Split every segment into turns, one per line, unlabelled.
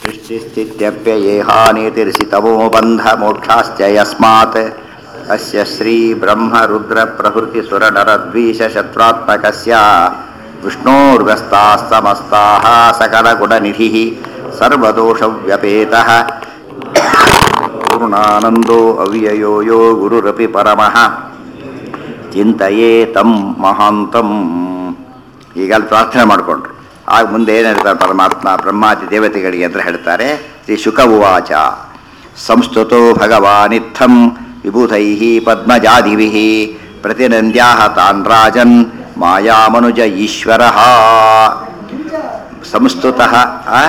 सृष्टिस्थित्यप्ययेहानीतिर्षितमो बन्धमोक्षाश्च यस्मात् अस्य श्रीब्रह्मरुद्रप्रभृतिसुरनरद्वीषशत्रुत्मकस्य विष्णोर्व्यस्ताः समस्ताः सकलगुणनिधिः सर्वदोषव्यपेतः पूर्णानन्दो अव्ययो यो गुरुरपि परमः ಚಿಂತೆಯೇ ತಂ ಮಹಾಂತಂ ಈಗ ಅಲ್ಲಿ ಪ್ರಾರ್ಥನೆ ಮಾಡಿಕೊಂಡ್ರು ಆಗ ಮುಂದೆ ಏನು ಹೇಳ್ತಾರೆ ಪರಮಾತ್ಮ ಬ್ರಹ್ಮಾದಿ ದೇವತೆಗಳಿಗೆ ಅಂತ ಹೇಳ್ತಾರೆ ಶ್ರೀ ಶುಕ ಉವಾಚ ಸಂಸ್ತುತೋ ಭಗವಾನಿತ್ಥಂ ವಿಭೂತೈ ಪದ್ಮಜಾದಿಭಿ ಪ್ರತಿನಂದ್ಯಾ ತಾನ್ ರಾಜನ್ ಮಾಯಾಮನುಜ ಈಶ್ವರ ಸಂಸ್ತುತಃ ಆ?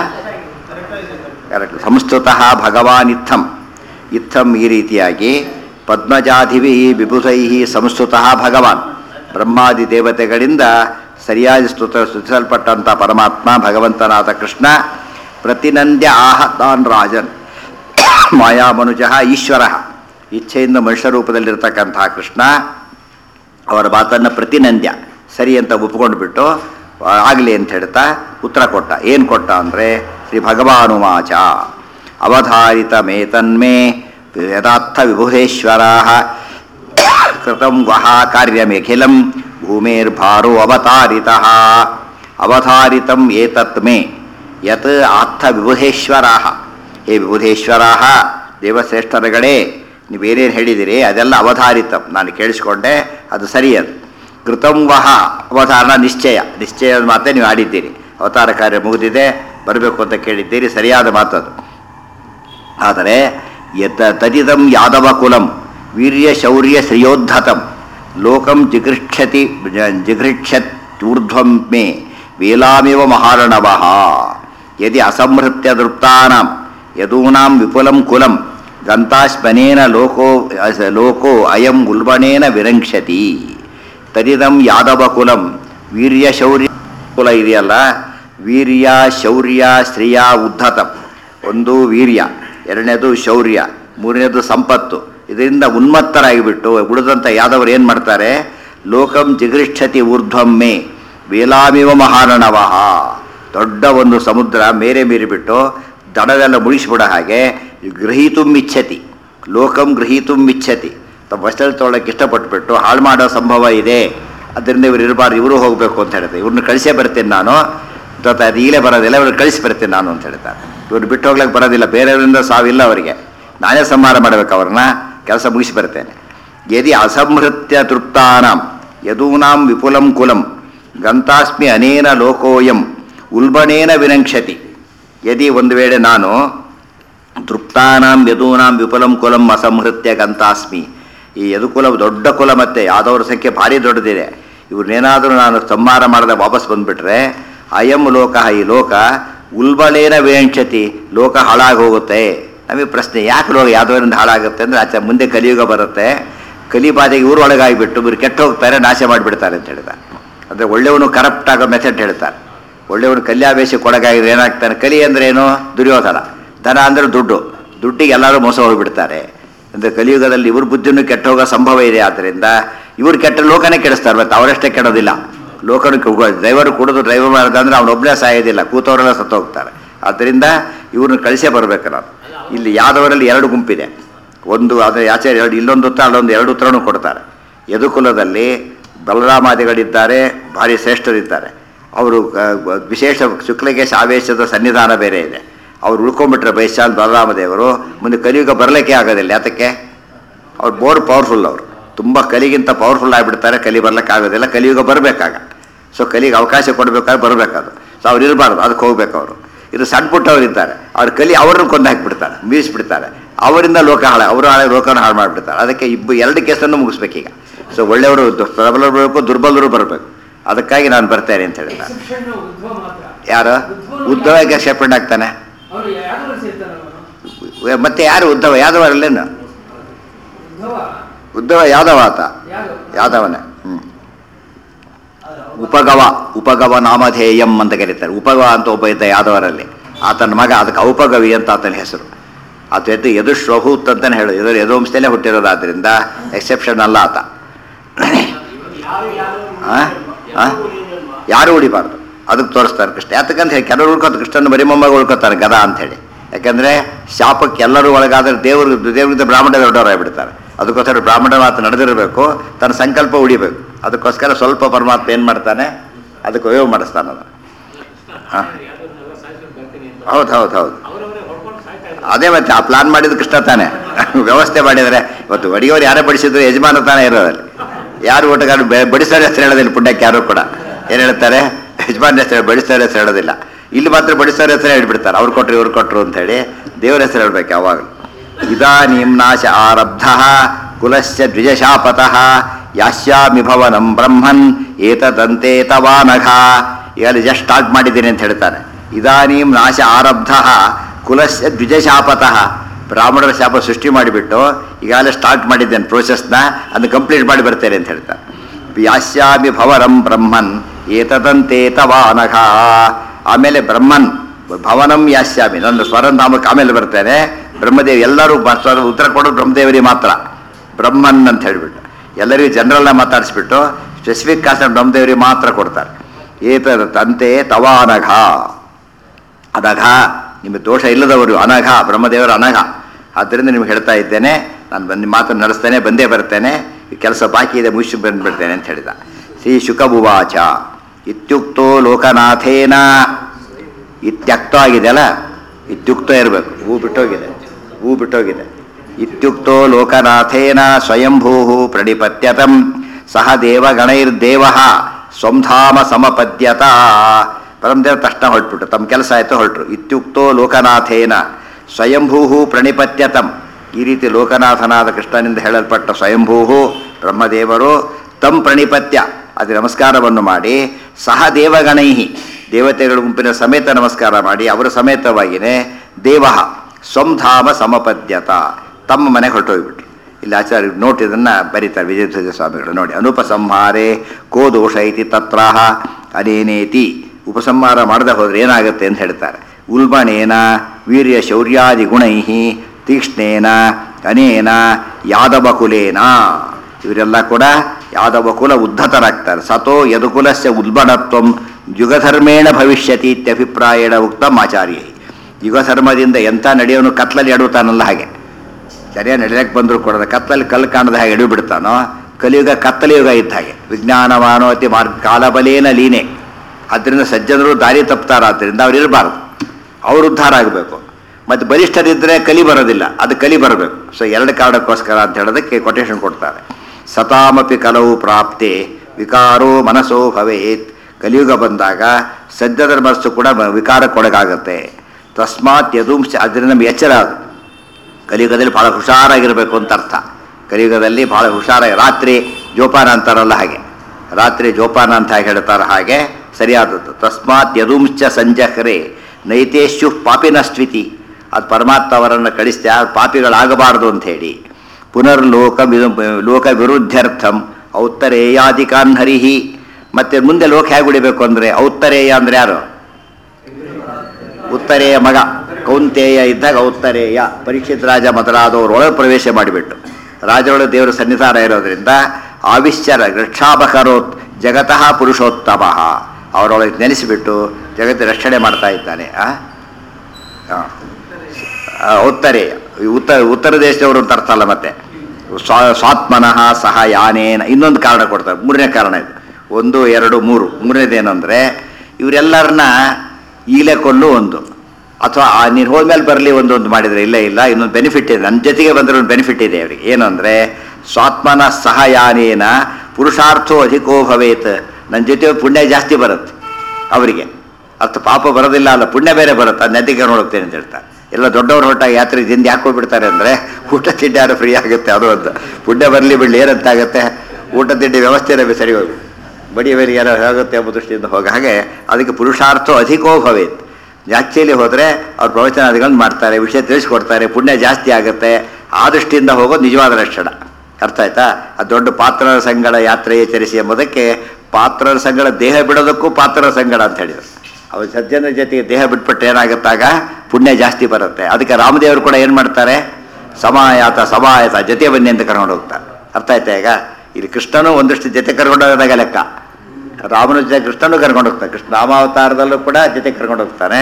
ಕರೆಕ್ಟ್ ಸಂಸ್ತುತಃ ಭಗವಾನಿತ್ಥಂ ಇತ್ತಂ ಈ ರೀತಿಯಾಗಿ ಪದ್ಮಜಾಧಿವಿ ವಿಭುಧೈ ಸಂಸ್ತುತಃ ಭಗವಾನ್ ಬ್ರಹ್ಮಾದಿ ದೇವತೆಗಳಿಂದ ಸರಿಯಾಗಿ ಸ್ತುತ ಸ್ತುತಿಸಲ್ಪಟ್ಟಂಥ ಪರಮಾತ್ಮ ಭಗವಂತನಾದ ಕೃಷ್ಣ ಪ್ರತಿನಂದ್ಯ ಆಹ ತಾನ್ ರಾಜನ್ ಮಾಯಾ ಮನುಜ ಈಶ್ವರ ಇಚ್ಛೆಯಿಂದ ಮನುಷ್ಯ ರೂಪದಲ್ಲಿರ್ತಕ್ಕಂತಹ ಕೃಷ್ಣ ಅವರ ಮಾತನ್ನು ಪ್ರತಿನಂದ್ಯ ಸರಿ ಅಂತ ಒಪ್ಕೊಂಡು ಬಿಟ್ಟು ಆಗಲಿ ಅಂತ ಹೇಳ್ತಾ ಉತ್ತರ ಕೊಟ್ಟ ಏನು ಕೊಟ್ಟ ಅಂದರೆ ಶ್ರೀ ಭಗವಾನುವಾಚ ಅವಧಾರಿತ ಮೇತನ್ಮೇ ಯಥಾರ್ಥ ವಿಭುಧೇಶ್ವರ ಕೃತಂ ವಹ ಕಾರ್ಯಮೇಖಿಲಂ ಭೂಮೇರ್ಭಾರೋ ಅವತಾರಿತ ಅವಧಾರಿತಂ ಏತತ್ ಮೇ ಯತ್ ಆರ್ಥ ವಿಬುಧೇಶ್ವರ ಹೇ ವಿಬುಧೇಶ್ವರ ದೇವಶ್ರೇಷ್ಠರುಗಳೇ ನೀವೇನೇನು ಹೇಳಿದಿರಿ ಅದೆಲ್ಲ ಅವಧಾರಿತಂ ನಾನು ಕೇಳಿಸ್ಕೊಂಡೆ ಅದು ಸರಿಯದು ಕೃತಂ ವಹ ಅವಧಾರಣ ನಿಶ್ಚಯ ನಿಶ್ಚಯದ ಮಾತೇ ನೀವು ಆಡಿದ್ದೀರಿ ಅವತಾರ ಕಾರ್ಯ ಮುಗಿದಿದೆ ಬರಬೇಕು ಅಂತ ಕೇಳಿದ್ದೀರಿ ಸರಿಯಾದ ಮಾತದು ಆದರೆ ಯತ ತದಿದಂ ಯಾದವ ಕುಲಂ ವೀರ್ಯ ಶೌರ್ಯ ಶ್ರೇಯೋದ್ಧತಂ ಲೋಕಂ ಜಿಗೃಕ್ಷತಿ ಜಿಗೃಕ್ಷತ್ಯೂರ್ಧ್ವಂ ಮೇ ವೇಲಾಮಿವ ಮಹಾರಣವಃ ಯದಿ ಅಸಂಹೃತ್ಯ ದೃಪ್ತಾನಾಂ ಯದೂನಾಂ ವಿಪುಲಂ ಕುಲಂ ಗಂತಾಶ್ಮನೇನ ಲೋಕೋ ಅಸ- ಲೋಕೋ ಅಯಂ ಉಲ್ಬಣೇನ ವಿರಂಕ್ಷತಿ ತದಿದಂ ಯಾದವ ಕುಲಂ ವೀರ್ಯ ಶೌರ್ಯ ಕುಲ ಇದೆಯಲ್ಲ ವೀರ್ಯ ಶೌರ್ಯ ಶ್ರೇಯ ಉದ್ಧತಂ ಒಂದು ವೀರ್ಯ ಎರಡನೇದು ಶೌರ್ಯ ಮೂರನೇದು ಸಂಪತ್ತು ಇದರಿಂದ ಉನ್ಮತ್ತರಾಗಿಬಿಟ್ಟು ಉಳಿದಂಥ ಯಾದವರು ಏನು ಮಾಡ್ತಾರೆ ಲೋಕಂ ಜಿಗೃಷ್ಠತಿ ಊರ್ಧ್ವಂ ಮೇ ವೇಲಾಮಿವ ಮಹಾರಣವಃ ದೊಡ್ಡ ಒಂದು ಸಮುದ್ರ ಮೇರೆ ಮೀರಿಬಿಟ್ಟು ದಡವೆಲ್ಲ ಮುಳಿಸ್ಬಿಡೋ ಹಾಗೆ ಗೃಹೀತುಂ ಇಚ್ಛತಿ ಲೋಕಂ ಗೃಹೀತುಂ ಇಚ್ಛತಿ ತಮ್ಮ ವಸ್ತಲ್ಲಿ ತೊಗೊಳಕ್ಕೆ ಇಷ್ಟಪಟ್ಬಿಟ್ಟು ಹಾಳು ಮಾಡೋ ಸಂಭವ ಇದೆ ಅದರಿಂದ ಇವರು ಇರಬಾರ್ದು ಇವರು ಹೋಗಬೇಕು ಅಂತ ಹೇಳ್ತಾರೆ ಇವ್ರನ್ನ ಕಳಿಸೇ ಬರ್ತೀನಿ ನಾನು ಗೊತ್ತಾಯ್ತು ಈಗಲೇ ಬರೋದಿಲ್ಲ ಇವ್ರನ್ನ ಕಳಿಸಿ ಬರ್ತೀನಿ ನಾನು ಅಂತ ಹೇಳ್ತಾರೆ ಇವ್ರು ಬಿಟ್ಟು ಹೋಗ್ಲಿಕ್ಕೆ ಬರೋದಿಲ್ಲ ಬೇರೆಯವರಿಂದ ಸಾವಿಲ್ಲ ಅವರಿಗೆ ನಾನೇ ಸಂಹಾರ ಮಾಡಬೇಕು ಅವ್ರನ್ನ ಕೆಲಸ ಮುಗಿಸಿ ಬರ್ತೇನೆ ಯದಿ ಅಸಂಹೃತ್ಯ ತೃಪ್ತಾನಾಂ ಯದೂನಾಂ ವಿಪುಲಂ ಕುಲಂ ಗಂತಾಸ್ಮಿ ಅನೇನ ಲೋಕೋಯಂ ಉಲ್ಬಣೇನ ವಿನಂಕ್ಷತಿ ಯದಿ ಒಂದು ವೇಳೆ ನಾನು ತೃಪ್ತಾನಾಂ ಯದೂನಾಂ ವಿಪುಲಂ ಕುಲಂ ಅಸಂಹೃತ್ಯ ಗಂತಾಸ್ಮಿ ಈ ಯದುಕುಲ ದೊಡ್ಡ ಕುಲ ಮತ್ತೆ ಯಾದವ್ರ ಸಂಖ್ಯೆ ಭಾರಿ ದೊಡ್ಡದಿದೆ ಇವ್ರನ್ನೇನಾದರೂ ನಾನು ಸಂಹಾರ ಮಾಡದೆ ವಾಪಸ್ ಬಂದ್ಬಿಟ್ರೆ ಅಯಂ ಲೋಕ ಈ ಲೋಕ ಉಲ್ಬಳೇನ ವಿನಂಕ್ಷತಿ ಲೋಕ ಹಾಳಾಗಿ ಹೋಗುತ್ತೆ ನಮಗೆ ಪ್ರಶ್ನೆ ಯಾಕೆ ಲೋಕ ಯಾದವರಿಂದ ಹಾಳಾಗುತ್ತೆ ಅಂದರೆ ಆಚೆ ಮುಂದೆ ಕಲಿಯುಗ ಬರುತ್ತೆ ಕಲಿಬಾಧೆಗೆ ಇವರು ಒಳಗಾಗಿಬಿಟ್ಟು ಇವ್ರು ಕೆಟ್ಟು ಹೋಗ್ತಾರೆ ನಾಶ ಮಾಡಿಬಿಡ್ತಾರೆ ಅಂತ ಹೇಳ್ತಾರೆ ಅಂದರೆ ಒಳ್ಳೆಯವನು ಕರಪ್ಟ್ ಆಗೋ ಮೆಥಡ್ ಹೇಳ್ತಾರೆ ಒಳ್ಳೆಯವನು ಕಲ್ಯಾವೇಶಕ್ಕೆ ಒಳಗಾಗಿದ್ರೆ ಏನಾಗ್ತಾನೆ ಕಲಿ ಅಂದ್ರೆ ಏನು ದುರ್ಯೋಧನ ಧನ ಅಂದರೆ ದುಡ್ಡು ದುಡ್ಡಿಗೆ ಎಲ್ಲರೂ ಮೋಸ ಹೋಗಿಬಿಡ್ತಾರೆ ಅಂದರೆ ಕಲಿಯುಗದಲ್ಲಿ ಇವ್ರ ಬುದ್ಧಿನೂ ಕೆಟ್ಟ ಹೋಗೋ ಸಂಭವ ಇದೆ ಆದ್ದರಿಂದ ಇವ್ರು ಕೆಟ್ಟ ಲೋಕನೇ ಕೆಡಿಸ್ತಾರೆ ಮತ್ತು ಅವರಷ್ಟೇ ಕೆಡೋದಿಲ್ಲ ಲೋಕನು ಡ್ರೈವರ್ ಕುಡಿದು ಡ್ರೈವರ್ ಮಾಡೋದಂದ್ರೆ ಅವನೊಬ್ಬನೇ ಸಾಯೋದಿಲ್ಲ ಕೂತವರೆಲ್ಲ ಸತ್ತು ಹೋಗ್ತಾರೆ ಆದ್ದರಿಂದ ಇವ್ರನ್ನ ಕಳಿಸೇ ಬರಬೇಕು ನಾವು ಇಲ್ಲಿ ಯಾದವರಲ್ಲಿ ಎರಡು ಗುಂಪಿದೆ ಒಂದು ಅದು ಆಚೆ ಎರಡು ಇಲ್ಲೊಂದು ಉತ್ತರ ಅಲ್ಲೊಂದು ಎರಡು ಉತ್ತರನೂ ಕೊಡ್ತಾರೆ ಯದುಕುಲದಲ್ಲಿ ಬಲರಾಮಾದಿಗಳಿದ್ದಾರೆ ಭಾರಿ ಶ್ರೇಷ್ಠರಿದ್ದಾರೆ ಅವರು ಕ- ವಿಶೇಷ ಶುಕ್ಲಕೇಶ ಆವೇಶದ ಸನ್ನಿಧಾನ ಬೇರೆ ಇದೆ ಅವ್ರು ಉಳ್ಕೊಂಡ್ಬಿಟ್ರೆ ಬೈಶಾಲ್ ಬಲರಾಮದೇವರು ಮುಂದೆ ಕಲಿಯುಗ ಬರಲಿಕ್ಕೆ ಆಗೋದಿಲ್ಲ ಯಾತಕ್ಕೆ ಅವ್ರು ಬೋರ್ ಪವರ್ಫುಲ್ ಅವರು ತುಂಬ ಕಲಿಗಿಂತ ಪವರ್ಫುಲ್ ಆಗಿಬಿಡ್ತಾರೆ ಕಲಿ ಬರ್ಲಿಕ್ಕೆ ಆಗೋದಿಲ್ಲ ಕಲಿಯುಗ ಬರಬೇಕಾಗ ಸೊ ಕಲಿಗೆ ಅವಕಾಶ ಕೊಡಬೇಕಾದ್ರೆ ಬರಬೇಕದು ಸೊ ಅವ್ರು ಇರಬಾರ್ದು ಅದಕ್ಕೆ ಹೋಗ್ಬೇಕು ಅವರು ಇದು ಸಣ್ಣ ಪುಟ್ಟವ್ರು ಇದ್ದಾರೆ ಅವ್ರು ಕಲಿ ಅವ್ರನ್ನ ಕೊಂದು ಹಾಕಿಬಿಡ್ತಾರೆ ಮೀರಿಸ್ಬಿಡ್ತಾರೆ ಅವರಿಂದ ಲೋಕ ಹಾಳು ಅವರು ಹಾಳೆ ಲೋಕನ ಹಾಳು ಮಾಡಿಬಿಡ್ತಾರೆ ಅದಕ್ಕೆ ಇಬ್ಬರು ಎರಡು ಕೇಸನ್ನು ಮುಗಿಸ್ಬೇಕೀಗ ಸೊ ಒಳ್ಳೆಯವರು ದು- ಪ್ರಬಲರು ಬರಬೇಕು ದುರ್ಬಲರು ಬರಬೇಕು ಅದಕ್ಕಾಗಿ ನಾನು ಬರ್ತೇನೆ ಅಂತ ಹೇಳಿದ್ದಾರೆ
ಎಕ್ಸೆಪ್ಷನ್ ಉದ್ಭವ ಮಾತ್ರ
ಯಾರು ಉದ್ಧವಕ್ಕೆ ಎಕ್ಸೆಪ್ಟೆಂಟ್ ಆಗ್ತಾನೆ
ಅವರು ಯಾರು ಸೇರ್ತಾನೆ ಅವನು
ಮತ್ತೆ ಯಾರು ಉದ್ಧವ ಯಾದವರಲ್ಲೇನು
ಉದ್ಭವ
ಉದ್ಧವ ಯಾದವ ಆತ
ಯಾರು
ಯಾದವನೇ ಹ್ಮ್ ಉಪಗವ ಉಪಗವ ನಾಮಧೇಯಂ ಅಂತ ಕರೀತಾರೆ ಉಪಗವ ಅಂತ ಒಬ್ಬ ಇದ್ದ ಯಾದವರಲ್ಲಿ ಆತನ ಮಗ ಅದಕ್ಕೆ ಔಪಗವಿ ಅಂತ ಆತನ ಹೆಸರು ಆತ ಎದ್ದು ಯದು ಶ್ವಭೂತ್ ಅಂತಾನೆ ಹೇಳೋದು ಎದುರು ಯದುವಂಶದಲ್ಲೇ ಹುಟ್ಟಿರೋದಾದ್ರಿಂದ ಎಕ್ಸೆಪ್ಷನ್ ಅಲ್ಲ ಆತ ಆ? ಆ? ಯಾರು ಉಳಿಬಾರ್ದು ಅದಕ್ಕೆ ತೋರಿಸ್ತಾರೆ ಕೃಷ್ಣ ಯಾತಕ್ಕಂತ ಹೇಳಿ ಕೆಲವರು ಉಳ್ಕೋತ ಕೃಷ್ಣನ ಬರೀ ಮೊಮ್ಮಗ ಉಳ್ಕೋತಾರೆ ಗದ ಅಂತ ಹೇಳಿ ಯಾಕಂದರೆ ಶಾಪಕ್ಕೆ ಎಲ್ಲರೂ ಒಳಗಾದರೆ ದೇವರು ದೇವರಿಂದ ಬ್ರಾಹ್ಮಣ ದೊಡ್ಡವರಾಗ್ಬಿಡ್ತಾರೆ ಅದಕ್ಕೋಸ್ಕರ ಬ್ರಾಹ್ಮಣ ಮಾತು ನಡೆದಿರಬೇಕು ತನ್ನ ಸಂಕಲ್ಪ ಉಳಿಬೇಕು ಅದಕ್ಕೋಸ್ಕರ ಸ್ವಲ್ಪ ಪರಮಾತ್ಮ ಏನು ಮಾಡ್ತಾನೆ ಅದಕ್ಕೆ ಉಪಯೋಗ ಮಾಡಿಸ್ತಾನೆ ಅದು ಹಾಂ
ಯಾವ್ದನ್ನೆಲ್ಲ ಸಾಯಿಸ್ಕೊಂಡು ಬರ್ತೀನಿ ಅಂತ
ಹೌದು ಹೌದು ಹೌದು
ಅವರವರೇ ಹೊಡ್ಕೊಂಡು ಸಾಯ್ತಾ ಇದ್ದಾರೆ
ಅದೇ ಮತ್ತೆ ಆ ಪ್ಲಾನ್ ಮಾಡಿದ ಕೃಷ್ಣ ತಾನೆ ವ್ಯವಸ್ಥೆ ಮಾಡಿದರೆ ಇವತ್ತು ಅಡಿಗೆಯವ್ರು ಯಾರೇ ಬಡಿಸಿದ್ರು ಯಜಮಾನ ತಾನೇ ಇರೋದಲ್ಲಿ ಯಾರು ಊಟಗಾರ ಬಡಿಸ್ತಾರೆ ಹೆಸರು ಹೇಳೋದಿಲ್ಲ ಪುಣ್ಯಕ್ಕೆ ಯಾರು ಕೂಡ ಏನು ಹೇಳ್ತಾರೆ ಯಜಮಾನ ಹೆಸರು ಬಡಿಸ್ತಾರೆ ಹೆಸರು ಹೇಳೋದಿಲ್ಲ ಇಲ್ಲಿ ಮಾತ್ರ ಬಡಿಸ್ತಾರೆ ಹೆಸರು ಹೇಳ್ಬಿಡ್ತಾರೆ ಅವ್ರು ಕೊಟ್ರು ಇವ್ರು ಕೊಟ್ರು ಅಂತ ಹೇಳಿ ದೇವ್ರ ಹೆಸರು ಹೇಳ್ಬೇಕು ಯಾವಾಗ ಇದಾನೀಂ ನಾಶ ಆರಬ್ಧ ಕುಲಸ್ಯ ದ್ವಿಜಶಾಪತಃ ಯಾಸ್ಯಾಮಿ ಭವನಂ ಬ್ರಹ್ಮನ್ ಏತದಂತೆ ತವಾನಘ ಈಗ ಅಲ್ಲಿ ಜಸ್ಟ್ ಸ್ಟಾರ್ಟ್ ಮಾಡಿದ್ದೀನಿ ಅಂತ ಹೇಳ್ತಾನೆ ಇದಾನೀಂ ನಾಶ ಆರಬ್ಧ ಕುಲಸ್ಯ ದ್ವಿಜಶಾಪತಃ ಬ್ರಾಹ್ಮಣರ ಶಾಪ ಸೃಷ್ಟಿ ಮಾಡಿಬಿಟ್ಟು ಈಗಾಗಲೇ ಸ್ಟಾರ್ಟ್ ಮಾಡಿದ್ದೇನೆ ಪ್ರೋಸೆಸ್ನ ಅದನ್ನು ಕಂಪ್ಲೀಟ್ ಮಾಡಿ ಬರ್ತೇನೆ ಅಂತ ಹೇಳ್ತಾನೆ ಯಾಸ್ಯಾಮಿ ಭವರಂ ಬ್ರಹ್ಮನ್ ಏತದಂತೆ ತವಾನಘ ಆಮೇಲೆ ಬ್ರಹ್ಮನ್ ಭವನಂ ಯಾಸ್ಯಾಮಿ ನನ್ನ ಸ್ವರಂಧಾಮಕ್ಕೆ ಆಮೇಲೆ ಬರ್ತೇನೆ ಬ್ರಹ್ಮದೇವಿ ಎಲ್ಲರೂ ಬ- ಸ್ವರ ಉತ್ತರ ಕೊಡೋದು ಬ್ರಹ್ಮದೇವರಿಗೆ ಮಾತ್ರ ಬ್ರಹ್ಮನ್ ಅಂತ ಹೇಳಿಬಿಟ್ಟು ಎಲ್ಲರಿಗೂ ಜನರಲ್ನ ಮಾತಾಡಿಸ್ಬಿಟ್ಟು ಸ್ಪೆಸಿಫಿಕ್ ಕಾನ್ಸೆಪ್ಟ್ ಬ್ರಹ್ಮದೇವರಿಗೆ ಮಾತ್ರ ಕೊಡ್ತಾರೆ ಏತದ ತಂತೆ ತವಾನಘ ಅನಘ ನಿಮಗೆ ದೋಷ ಇಲ್ಲದವರು ಅನಘ ಬ್ರಹ್ಮದೇವರ ಅನಘ ಆದ್ದರಿಂದ ನಿಮ್ಗೆ ಹೇಳ್ತಾ ಇದ್ದೇನೆ ನಾನು ಬಂದು ಮಾತನ್ನು ನಡೆಸ್ತೇನೆ ಬಂದೇ ಬರ್ತೇನೆ ಈ ಕೆಲಸ ಬಾಕಿ ಇದೆ ಮುಗಿಸಿ ಬಂದ್ಬಿಡ್ತೇನೆ ಅಂತ ಹೇಳಿದ ಶ್ರೀ ಶುಕಭುವಾಚ ಇತ್ಯುಕ್ತೋ ಲೋಕನಾಥೇನ ಇತ್ಯಕ್ತ ಆಗಿದೆಯಲ್ಲ ಇತ್ಯುಕ್ತ ಇರಬೇಕು ಹೂ ಬಿಟ್ಟೋಗಿದೆ ಹೂ ಬಿಟ್ಟೋಗಿದೆ ಇತ್ಯುಕ್ತೋ ಲೋಕನಾಥೇನ ಸ್ವಯಂಭೂ ಪ್ರಣಿಪತ್ಯತಂ ಸಹ ದೇವಗಣೈರ್ದೇವ ಸ್ವಂಧಾಮ ಸಮಪದ್ಯತ ಪರಮದೇವ ತಕ್ಷಣ ಹೊರಟ್ಬಿಟ್ರು ತಮ್ಮ ಕೆಲಸ ಆಯಿತು ಹೊರಟ್ರು ಇತ್ಯುಕ್ತೋ ಲೋಕನಾಥೇನ ಸ್ವಯಂಭೂ ಪ್ರಣಿಪತ್ಯತಂ ಈ ರೀತಿ ಲೋಕನಾಥನಾದ ಕೃಷ್ಣನಿಂದ ಹೇಳಲ್ಪಟ್ಟ ಸ್ವಯಂಭೂ ಬ್ರಹ್ಮದೇವರು ತಂ ಪ್ರಣಿಪತ್ಯ ಅದು ನಮಸ್ಕಾರವನ್ನು ಮಾಡಿ ಸಹ ದೇವಗಣೈಹಿ ದೇವತೆಗಳ ಗುಂಪಿನ ಸಮೇತ ನಮಸ್ಕಾರ ಮಾಡಿ ಅವರ ಸಮೇತವಾಗಿಯೇ ದೇವ ಸ್ವಂಧಾಮ ಸಮಪದ್ಯತ ತಮ್ಮ ಮನೆಗೆ ಹೊರಟೋಗ್ಬಿಟ್ರು ಇಲ್ಲಿ ಆಚಾರ್ಯ ನೋಟ್ ಇದನ್ನು ಬರೀತಾರೆ ವಿಜಯಧ್ವಜ ಸ್ವಾಮಿಗಳು ನೋಡಿ ಅನುಪಸಂಹಾರೆ ಕೋ ದೋಷ ಇತಿ ತತ್ರಾಹ ಅನೇನೇತಿ ಉಪಸಂಹಾರ ಮಾಡದೆ ಹೋದ್ರೆ ಏನಾಗುತ್ತೆ ಅಂತ ಹೇಳ್ತಾರೆ ಉಲ್ಬಣೇನ ವೀರ್ಯ ಶೌರ್ಯಾದಿ ಗುಣೈ ತೀಕ್ಷ್ಣೇನ ಅನೇನ ಯಾದವಕುಲೇನ ಇವರೆಲ್ಲ ಕೂಡ ಯಾದವ ಕುಲ ಉದ್ಧತರಾಗ್ತಾರೆ ಸತೋ ಯದುಕುಲಸ್ಯ ಉಲ್ಬಣತ್ವಂ ಯುಗಧರ್ಮೇಣ ಭವಿಷ್ಯತಿ ಇತ್ಯಭಿಪ್ರಾಯೇಣ ಉಕ್ತಂ ಆಚಾರ್ಯ ಯುಗಧರ್ಮದಿಂದ ಎಂಥ ನಡೆಯೋನು ಕತ್ಲಲ್ಲಿ ಎಡುತ್ತಾನಲ್ಲ ಹಾಗೆ ಸರಿಯಾಗಿ ನಡೆಯಕ್ಕೆ ಬಂದರೂ ಕೂಡ ಕತ್ತಲಲ್ಲಿ ಕಲ್ಲು ಕಾಣದ ಹಾಗೆ ಎಡು ಬಿಡ್ತಾನೋ ಕಲಿಯುಗ ಕತ್ತಲ ಯುಗ ಇದ್ದ ಹಾಗೆ ವಿಜ್ಞಾನವಾನೋ ಅತಿ ಮಾರ್ಗ ಕಾಲಬಲೇನ ಲೀನೆ ಆದ್ದರಿಂದ ಸಜ್ಜನರು ದಾರಿ ತಪ್ತಾರಾದ್ದರಿಂದ ಅವ್ರು ಇರಬಾರ್ದು ಅವ್ರು ಉದ್ಧಾರ ಆಗಬೇಕು ಮತ್ತು ಬಲಿಷ್ಠರಿದ್ದರೆ ಕಲಿ ಬರೋದಿಲ್ಲ ಅದು ಕಲಿ ಬರಬೇಕು ಸೊ ಎರಡು ಕಾರಣಕ್ಕೋಸ್ಕರ ಅಂತ ಹೇಳೋದಕ್ಕೆ ಕೊಟೇಶನ್ ಕೊಡ್ತಾರೆ ಸತಾಮಪಿ ಕಲವು ಪ್ರಾಪ್ತೆ ವಿಕಾರೋ ಮನಸ್ಸೋ ಭವೇತ್ ಕಲಿಯುಗ ಬಂದಾಗ ಸಜ್ಜನರ ಮನಸ್ಸು ಕೂಡ ಮ- ವಿಕಾರಕ್ಕೊಳಗಾಗುತ್ತೆ ತಸ್ಮಾತ್ ಯದುಂಶ ಅದರಿಂದ ನಮ್ಗೆ ಎಚ್ಚರ ಅದು ಕಲಿಯುಗದಲ್ಲಿ ಭಾಳ ಹುಷಾರಾಗಿರಬೇಕು ಅಂತ ಅರ್ಥ ಕಲಿಯುಗದಲ್ಲಿ ಭಾಳ ಹುಷಾರಾಗಿ ರಾತ್ರಿ ಜೋಪಾನ ಅಂತಾರಲ್ಲ ಹಾಗೆ ರಾತ್ರಿ ಜೋಪಾನ ಅಂತ ಹೇಗೆ ಹೇಳ್ತಾರೆ ಹಾಗೆ ಸರಿಯಾದದ್ದು ತಸ್ಮಾತ್ ಯದುಂಶ್ಚ ಸಂಜಹ್ರೆ ನೈತೇಶ್ಯು ಪಾಪಿನಸ್ವಿತಿ ಅದು ಪರಮಾತ್ಮ ಅವರನ್ನು ಕಳಿಸ್ತೆ ಆ ಪಾಪಿಗಳಾಗಬಾರದು ಅಂತ ಹೇಳಿ ಪುನರ್ಲೋಕ ವಿ- ಲೋಕ ವಿರುದ್ಧರ್ಥಂ ಔತ್ತರೇಯಾಧಿಕಾನ್ ಹರಿಹಿ ಮತ್ತೆ ಮುಂದೆ ಲೋಕ ಹೇಗೆ ಉಳಿಬೇಕು ಅಂದರೆ ಔತ್ತರೇಯ ಅಂದರೆ ಯಾರು ಉತ್ತರೆಯ ಮಗ ಕೌಂತೇಯ ಇದ್ದಾಗ ಔತ್ತರೇಯ ಪರೀಕ್ಷಿತ್ ರಾಜ ಮೊದಲಾದವರು ಒಳಗೆ ಪ್ರವೇಶ ಮಾಡಿಬಿಟ್ಟು ರಾಜರೊಳಗೆ ದೇವರ ಸನ್ನಿಧಾನ ಇರೋದ್ರಿಂದ ಆವಿಶ್ಚರ ರಕ್ಷಾಪಕರೋತ್ ಜಗತಃ ಪುರುಷೋತ್ತಮ ಅವರೊಳಗೆ ನೆನೆಸಿಬಿಟ್ಟು ಜಗತ್ತು ರಕ್ಷಣೆ ಮಾಡ್ತಾ ಇದ್ದಾನೆ ಆ? ಆ. ಆ, ಉತ್ತರೇಯ ಈ ಉತ್ತರ ಉತ್ತರ ದೇಶದವರು ಅಂತ ಅರ್ಥ ಅಲ್ಲ ಮತ್ತೆ ಸ್ವಾ ಸ್ವಾತ್ಮನಃ ಸಹ ಯಾನೇನ ಇನ್ನೊಂದು ಕಾರಣ ಕೊಡ್ತಾರೆ ಮೂರನೇ ಕಾರಣ ಇದು ಒಂದು ಎರಡು ಮೂರು ಮೂರನೇದೇನೆಂದರೆ ಇವರೆಲ್ಲರನ್ನ ಈಲೆ ಕೊಲ್ಲು ಒಂದು ಅಥವಾ ಆ ನೀನು ಹೋದ್ಮೇಲೆ ಬರಲಿ ಒಂದೊಂದು ಮಾಡಿದರೆ ಇಲ್ಲ ಇಲ್ಲ ಇನ್ನೊಂದು ಬೆನಿಫಿಟ್ ಇದೆ ನನ್ನ ಜೊತೆಗೆ ಬಂದರೆ ಒಂದು ಬೆನಿಫಿಟ್ ಇದೆ ಅವರಿಗೆ ಏನು ಅಂದರೆ ಸ್ವಾತ್ಮನ ಸಹ ಯಾನೇನ ಪುರುಷಾರ್ಥೋ ಅಧಿಕೋ ಭವೇತ್ ನನ್ನ ಜೊತೆ ಪುಣ್ಯ ಜಾಸ್ತಿ ಬರುತ್ತೆ ಅವರಿಗೆ ಅರ್ಥ ಪಾಪ ಬರೋದಿಲ್ಲ ಅಲ್ಲ ಪುಣ್ಯ ಬೇರೆ ಬರುತ್ತೆ ಅದು ನದಿಗೆ ನೋಡುತ್ತೇನೆ ಅಂತ ಹೇಳ್ತಾರೆ ಎಲ್ಲ ದೊಡ್ಡವರು ಹೊರಟಾಗ ಯಾತ್ರೆ ದಿಂದ ಯಾಕೆ ಹೋಗ್ಬಿಡ್ತಾರೆ ಅಂದರೆ ಊಟ ತಿಂಡಿ ಯಾರು ಫ್ರೀ ಆಗುತ್ತೆ ಅದು ಒಂದು ಪುಣ್ಯ ಬರಲಿ ಬಿಡಲಿ ಏನಂತಾಗುತ್ತೆ ಊಟ ತಿಂಡಿ ವ್ಯವಸ್ಥೆನೇ ಸರಿ ಹೋಗಿ ಬಡಿ ಬೇರೆ ಏನೋ ಆಗುತ್ತೆ ಎಂಬ ದೃಷ್ಟಿಯಿಂದ ಹೋಗ ಹಾಗೆ ಅದಕ್ಕೆ ಪುರುಷಾರ್ಥೋ ಅಧಿಕೋ ಭವೇತ್ ಆ್ಯಕ್ಚುಲಿ ಹೋದರೆ ಅವ್ರು ಪ್ರವಚನಾದಿಗಳನ್ನು ಮಾಡ್ತಾರೆ ವಿಷಯ ತಿಳಿಸ್ಕೊಡ್ತಾರೆ ಪುಣ್ಯ ಜಾಸ್ತಿ ಆಗುತ್ತೆ ಆ ದೃಷ್ಟಿಯಿಂದ ಹೋಗೋದು ನಿಜವಾದ ಲಕ್ಷಣ ಅರ್ಥ ಆಯ್ತಾ ಆ ದೊಡ್ಡ ಪಾತ್ರರ ಸಂಗಡ ಯಾತ್ರೆ ಎಚ್ಚರಿಸಿ ಎಂಬುದಕ್ಕೆ ಪಾತ್ರರ ಸಂಗಡ ದೇಹ ಬಿಡೋದಕ್ಕೂ ಪಾತ್ರರ ಸಂಗಡ ಅಂತ ಹೇಳಿದರು ಅವ್ರ ಸಜ್ಜನ ಜೊತೆಗೆ ದೇಹ ಬಿಟ್ಬಿಟ್ಟು ಏನಾಗುತ್ತಾಗ ಪುಣ್ಯ ಜಾಸ್ತಿ ಬರುತ್ತೆ ಅದಕ್ಕೆ ರಾಮದೇವರು ಕೂಡ ಏನು ಮಾಡ್ತಾರೆ ಸಮಾಯಾತ ಸಮಾಯತ ಜೊತೆ ಬನ್ನಿ ಅಂತ ಕರ್ಕೊಂಡು ಹೋಗ್ತಾರೆ ಅರ್ಥ ಆಯ್ತಾ ಈಗ ಇಲ್ಲಿ ಕೃಷ್ಣನು ಒಂದಷ್ಟು ಜೊತೆ ಕರ್ಕೊಂಡು ಹೋದಾಗ ಲೆಕ್ಕ ರಾಮನ ಜೊತೆ ಕೃಷ್ಣನು ಕರ್ಕೊಂಡು ಹೋಗ್ತಾನೆ ಕೃಷ್ಣ ರಾಮಾವತಾರದಲ್ಲೂ ಕೂಡ ಜೊತೆ ಕರ್ಕೊಂಡು ಹೋಗ್ತಾನೆ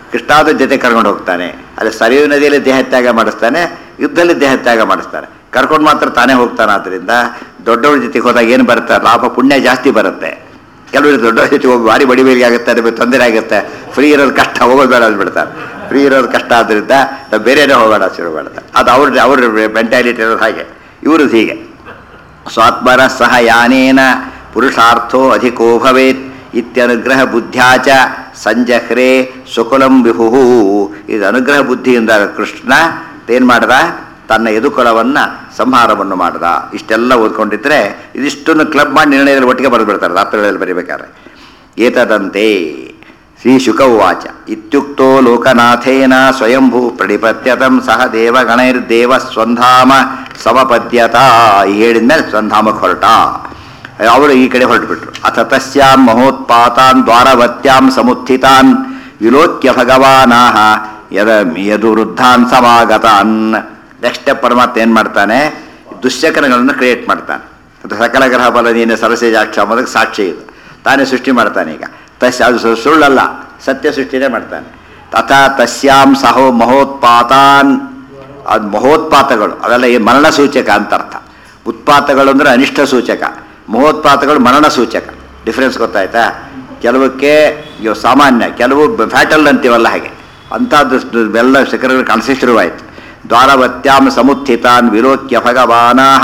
ಕೃಷ್ಣಾದ ಜೊತೆ ಕರ್ಕೊಂಡು ಹೋಗ್ತಾನೆ ಅಲ್ಲಿ ಸರಿಯು ನದಿಯಲ್ಲಿ ದೇಹತ್ಯಾಗ ಮಾಡಿಸ್ತಾನೆ ಯುದ್ಧದಲ್ಲಿ ದೇಹತ್ಯಾಗ ಮಾಡಿಸ್ತಾನೆ ಕರ್ಕೊಂಡು ಮಾತ್ರ ತಾನೇ ಹೋಗ್ತಾನೆ ಆದ್ದರಿಂದ ದೊಡ್ಡವ್ರ ಜೊತೆಗೆ ಹೋದಾಗ ಏನು ಬರುತ್ತೆ ಲಾಭ ಪುಣ್ಯ ಜಾಸ್ತಿ ಬರುತ್ತೆ ಕೆಲವರು ದೊಡ್ಡವ್ರ ಜೊತೆ ಹೋಗಿ ಭಾರಿ ಬಡಿಬೇಡಿ ಆಗುತ್ತೆ ನಿಮಗೆ ತೊಂದರೆ ಆಗುತ್ತೆ ಫ್ರೀ ಇರೋದು ಕಷ್ಟ ಹೋಗೋದು ಬೇಡ ಅಂದ್ಬಿಡ್ತಾರೆ ಫ್ರೀ ಇರೋದು ಕಷ್ಟ ಆದ್ದರಿಂದ ನಾವು ಬೇರೆನೇ ಹೋಗೋಣ ಶುರು ಮಾಡ್ತಾರೆ ಅದು ಅವ್ರ ಅವ್ರ ಮೆಂಟ್ಯಾಲಿಟಿ ಇರೋದು ಹಾಗೆ ಇವ್ರದ್ದು ಹೀಗೆ ಸ್ವಾತ್ಮರ ಸಹ ಯಾನೇನ ಪುರುಷಾರ್ಥೋ ಅಧಿಕೋ ಭವೇತ್ ಇತ್ಯನುಗ್ರಹ ಬುದ್ಧ್ಯಾಚ ಸಂಜಹ್ರೆ ಸುಕುಲಂ ವಿಹು ಇದು ಅನುಗ್ರಹ ಬುದ್ಧಿಯಿಂದ ಕೃಷ್ಣ ಏನು ಮಾಡ್ದ ತನ್ನ ಎದುಕುಲವನ್ನು ಸಂಹಾರವನ್ನು ಮಾಡ್ದ ಇಷ್ಟೆಲ್ಲ ಓದ್ಕೊಂಡಿದ್ರೆ ಇದಿಷ್ಟನ್ನು ಕ್ಲಬ್ ಮಾಡಿ ನಿರ್ಣಯದಲ್ಲಿ ಒಟ್ಟಿಗೆ ಬರೆದ್ಬಿಡ್ತಾರೆ ರಾತ್ರಿಗಳಲ್ಲಿ ಬರೀಬೇಕಾದ್ರೆ ಏತದಂತೆ ಶ್ರೀ ಶುಕ ಉವಾಚ ಇತ್ಯುಕ್ತೋ ಲೋಕನಾಥೇನ ಸ್ವಯಂಭೂ ಪ್ರಣಿಪತ್ಯತಂ ಸಹ ದೇವಗಣೈರ್ದೇವ ಸ್ವಧಾಮ ಸಮಪದ್ಯತ ಈ ಹೇಳಿದ್ಮೇಲೆ ಸ್ವಧಾಮಕ್ಕೆ ಹೊರಟ ಅವರು ಈ ಕಡೆ ಹೊರಟುಬಿಟ್ರು ಅಥ ತಸ್ಯಾಂ ಮಹೋತ್ಪಾತಾನ್ ದ್ವಾರವತ್ಯಾಂ ಸಮುತ್ಥಿತಾನ್ ವಿಲೋಕ್ಯ ಭಗವಾನಾಹ ಯದ ಯದು ವೃದ್ಧಾನ್ ಸಮಾಗತಾನ್ ನೆಕ್ಸ್ಟ್ ಸ್ಟೆಪ್ ಪರಮಾತ್ಮ ಏನು ಮಾಡ್ತಾನೆ ದುಶ್ಚಕ್ರಗಳನ್ನು ಕ್ರಿಯೇಟ್ ಮಾಡ್ತಾನೆ ಅದು ಸಕಲ ಗ್ರಹ ಬಲ ನೀನು ಸರಸೇಜಾಕ್ಷ ಅನ್ನೋದಕ್ಕೆ ಸಾಕ್ಷಿ ಇದು ತಾನೇ ಸೃಷ್ಟಿ ಮಾಡ್ತಾನೆ ಈಗ ತಸ್ ಅದು ಸು- ಸುಳ್ಳಲ್ಲ ಸತ್ಯ ಸೃಷ್ಟಿನೇ ಮಾಡ್ತಾನೆ ತಥಾ ತಸ್ಯಾಂ ಸಹೋ ಮಹೋತ್ಪಾತಾನ್ ಅದು ಮಹೋತ್ಪಾತಗಳು ಅವೆಲ್ಲ ಈ ಮರಣ ಸೂಚಕ ಅಂತ ಅರ್ಥ ಉತ್ಪಾತಗಳು ಅಂದರೆ ಅನಿಷ್ಟ ಸೂಚಕ ಮಹೋತ್ಪಾತಗಳು ಮರಣ ಸೂಚಕ ಡಿಫ್ರೆನ್ಸ್ ಗೊತ್ತಾಯ್ತಾ ಕೆಲವಕ್ಕೆ ಇವು ಸಾಮಾನ್ಯ ಕೆಲವು ಫ್ಯಾಟಲ್ ಅಂತೀವಲ್ಲ ಹಾಗೆ ಅಂಥದ್ದು ಎಲ್ಲ ಶಿಖರಗಳು ಕಾಣಿಸಿ ಶುರುವಾಯಿತು ದ್ವಾರವತ್ಯಾಂ ಸಮುತ್ಥಿತಾನ್ ವಿಲೋಕ್ಯ ಭಗವಾನಾಹ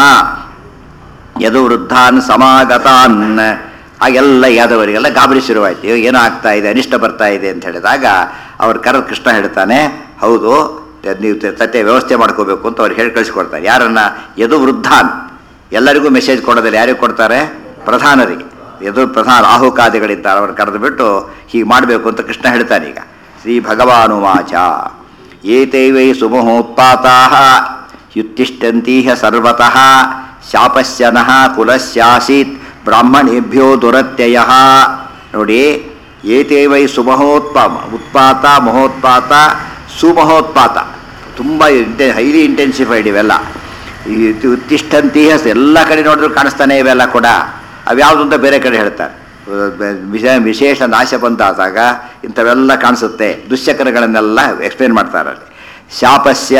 ಯದು ವೃದ್ಧಾನ್ ಸಮಾಗತಾನ್ ಹಾಗೆಲ್ಲ ಯಾದವರಿಗೆಲ್ಲ ಗಾಬರಿ ಶುರುವಾಯಿತು ಇವಾಗ ಏನೋ ಆಗ್ತಾ ಇದೆ ಅನಿಷ್ಟ ಬರ್ತಾ ಇದೆ ಅಂತ ಹೇಳಿದಾಗ ಅವ್ರ ಕರ ಕೃಷ್ಣ ಹೇಳ್ತಾನೆ ಹೌದು ತ- ನೀವು ತ- ತಟ್ಟೆ ವ್ಯವಸ್ಥೆ ಮಾಡ್ಕೋಬೇಕು ಅಂತ ಅವ್ರು ಹೇಳಿ ಕಳಿಸ್ಕೊಡ್ತಾರೆ ಯಾರನ್ನ ಯದು ವೃದ್ಧಾನ್ ಎಲ್ಲರಿಗೂ ಮೆಸೇಜ್ ಕೊಡೋದಿಲ್ಲ ಯಾರಿಗೆ ಕೊಡ್ತಾರೆ ಪ್ರಧಾನರಿಗೆ ಯದು ಪ್ರಧಾನ ರಾಹುಕಾದಿಗಳಿದ್ದಾರೆ ಅವ್ರು ಕರೆದು ಬಿಟ್ಟು ಹೀಗೆ ಮಾಡಬೇಕು ಅಂತ ಕೃಷ್ಣ ಹೇಳ್ತಾನೆ ಈಗ ಶ್ರೀ ಭಗವಾನುವಾಚ ಏತೈವೈ ಸುಮಹೋತ್ಪಾತಾ ಯುತ್ತಿಷ್ಠಂತೀಹ ಸರ್ವತಃ ಶಾಪಸ್ಯ ನಃ ಕುಲಸ್ಯಾಸೀತ್ ಬ್ರಾಹ್ಮಣೇಭ್ಯೋ ದುರತ್ಯಯ ನೋಡಿ ಏತೇವೈ ಸುಮಹೋತ್ಪ ಉತ್ಪಾತ ಮಹೋತ್ಪಾತ ಸುಮಹೋತ್ಪಾತ ತುಂಬ ಇಂಟೆ ಹೈಲಿ ಇಂಟೆನ್ಸಿಫೈಡ್ ಇವೆಲ್ಲ ಈ ಉತ್ತಿ- ಉತ್ತಿಷ್ಠಂತೀಹ ಎಲ್ಲ ಕಡೆ ನೋಡಿದ್ರು ಕಾಣಿಸ್ತಾನೆ ಇವೆಲ್ಲ ಕೂಡ ಅವ್ಯಾವುದು ಅಂತ ಬೇರೆ ಕಡೆ ಹೇಳ್ತಾರೆ ವಿಷ ವಿಶೇಷ ನಾಶ ಬಂತಾದಾಗ ಇಂಥವೆಲ್ಲ ಕಾಣಿಸುತ್ತೆ ದುಶ್ಚಕ್ರಗಳನ್ನೆಲ್ಲ ಎಕ್ಸ್ಪ್ಲೇನ್ ಮಾಡ್ತಾರೆ ಅಲ್ಲಿ ಶಾಪಸ್ಯ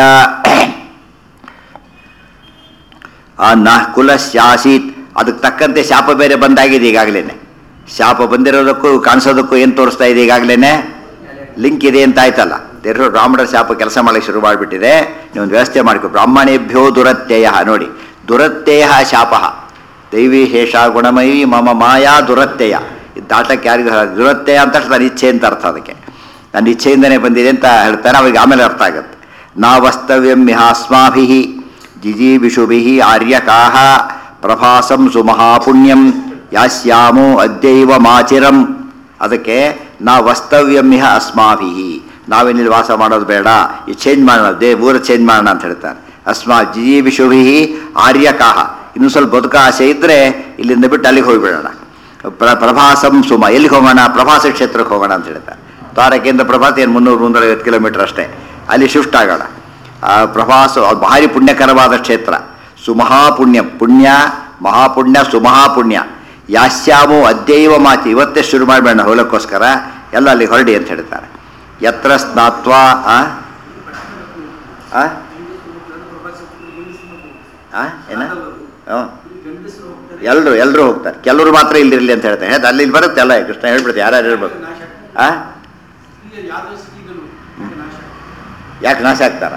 ಆ ನ ಕುಲಸ್ಯಾಸೀತ್ ಅದಕ್ಕೆ ತಕ್ಕಂತೆ ಶಾಪ ಬೇರೆ ಬಂದಾಗಿದೆ ಈಗಾಗಲೇ ಶಾಪ ಬಂದಿರೋದಕ್ಕೂ ಕಾಣಿಸೋದಕ್ಕೂ ಏನು ತೋರಿಸ್ತಾ ಇದೆ ಈಗಾಗಲೇ ಲಿಂಕ್ ಇದೆ ಅಂತ ಆಯ್ತಲ್ಲ ದೇವರು ಬ್ರಾಹ್ಮಣರ ಶಾಪ ಕೆಲಸ ಮಾಡಲಿಕ್ಕೆ ಶುರು ಮಾಡಿಬಿಟ್ಟಿದೆ ನೀವು ಒಂದು ವ್ಯವಸ್ಥೆ ಮಾಡ್ಕೊ ಬ್ರಾಹ್ಮಣೇಭ್ಯೋ ದುರತ್ಯಯ ನೋಡಿ ದುರತ್ಯಯ ಶಾಪ ದೈವಿ ಶೇಷ ಗುಣಮಯಿ ಮಮ ಮಾಯಾ ದುರತ್ಯಯ ಇದು ದಾಟಕ್ಕೆ ಯಾರಿಗೂ ದುರತ್ಯಯ ಅಂತ ನನ್ನ ಇಚ್ಛೆ ಅಂತ ಅರ್ಥ ಅದಕ್ಕೆ ನನ್ನ ಇಚ್ಛೆಯಿಂದನೇ ಬಂದಿದೆ ಅಂತ ಹೇಳ್ತಾರೆ ಅವರಿಗೆ ಆಮೇಲೆ ಅರ್ಥ ಆಗುತ್ತೆ ನಾವಸ್ತವ್ಯಂ ಇಹಾಸ್ಮಾಭಿ ಜಿಜೀವಿಷುಭಿ ಆರ್ಯಕಾಹ ಪ್ರಭಾಸಂ ಸುಮಹಾಪುಣ್ಯಂ ಯಾಸ್ಯಾಮೋ ಅದ್ಯೈವ ಮಾಚಿರಂ ಅದಕ್ಕೆ ನಾ ವಸ್ತವ್ಯಮಿಹ ಅಸ್ಮಾಭಿ ನಾವೇನಿಲ್ಲಿ ವಾಸ ಮಾಡೋದು ಬೇಡ ಈ ಚೇಂಜ್ ಮಾಡೋಣ ದೇ ಊರ ಚೇಂಜ್ ಮಾಡೋಣ ಅಂತ ಹೇಳ್ತಾರೆ ಅಸ್ಮಾ ಜಿಜೀವಿಷುಭಿ ಆರ್ಯಕಾಹ ಇನ್ನೂ ಸ್ವಲ್ಪ ಬದುಕ ಆಸೆ ಇದ್ದರೆ ಇಲ್ಲಿಂದ ಬಿಟ್ಟು ಅಲ್ಲಿಗೆ ಹೋಗಿಬಿಡೋಣ ಪ್ರ ಪ್ರಭಾಸಂ ಸುಮ ಎಲ್ಲಿಗೆ ಹೋಗೋಣ ಪ್ರಭಾಸ ಕ್ಷೇತ್ರಕ್ಕೆ ಹೋಗೋಣ ಅಂತ ಹೇಳ್ತಾರೆ ದ್ವಾರಕೆಯಿಂದ ಪ್ರಭಾಸ ಏನು ಮುನ್ನೂರು ಮುನ್ನೂರೈವತ್ತು ಕಿಲೋಮೀಟರ್ ಅಷ್ಟೇ ಅಲ್ಲಿ ಶಿಫ್ಟ್ ಆಗೋಣ ಆ ಪ್ರವಾಸ ಅದು ಭಾರಿ ಪುಣ್ಯಕರವಾದ ಕ್ಷೇತ್ರ ಸುಮಹಾಪುಣ್ಯ ಪುಣ್ಯ ಮಹಾಪುಣ್ಯ ಸುಮಹಾಪುಣ್ಯ ಯಾಸ್ಯಾಮೋ ಅದ್ಯೈವ ಮಾತಿ ಇವತ್ತೇ ಶುರು ಮಾಡಬೇಡ ಹೋಲಕ್ಕೋಸ್ಕರ ಎಲ್ಲ ಅಲ್ಲಿ ಹೊರಡಿ ಅಂತ ಹೇಳ್ತಾರೆ ಯತ್ರ ಸ್ನಾತ್ವ ಆ? ಆ? ಆ? ಏನ ಹ್ಞೂ ಎಲ್ಲರೂ ಎಲ್ಲರೂ ಹೋಗ್ತಾರೆ ಕೆಲವರು ಮಾತ್ರ ಇಲ್ಲಿರಲಿ ಅಂತ ಹೇಳ್ತಾರೆ ಹೇಳ್ತಾ ಅಲ್ಲಿ ಇಲ್ಲಿ ಬರುತ್ತೆ ಎಲ್ಲ ಕೃಷ್ಣ ಹೇಳ್ಬಿಡುತ್ತೆ ಯಾರ್ಯಾರು ಇರ್ಬೇಕು ಆ ಯಾಕೆ ನಾಶ ಆಗ್ತಾರ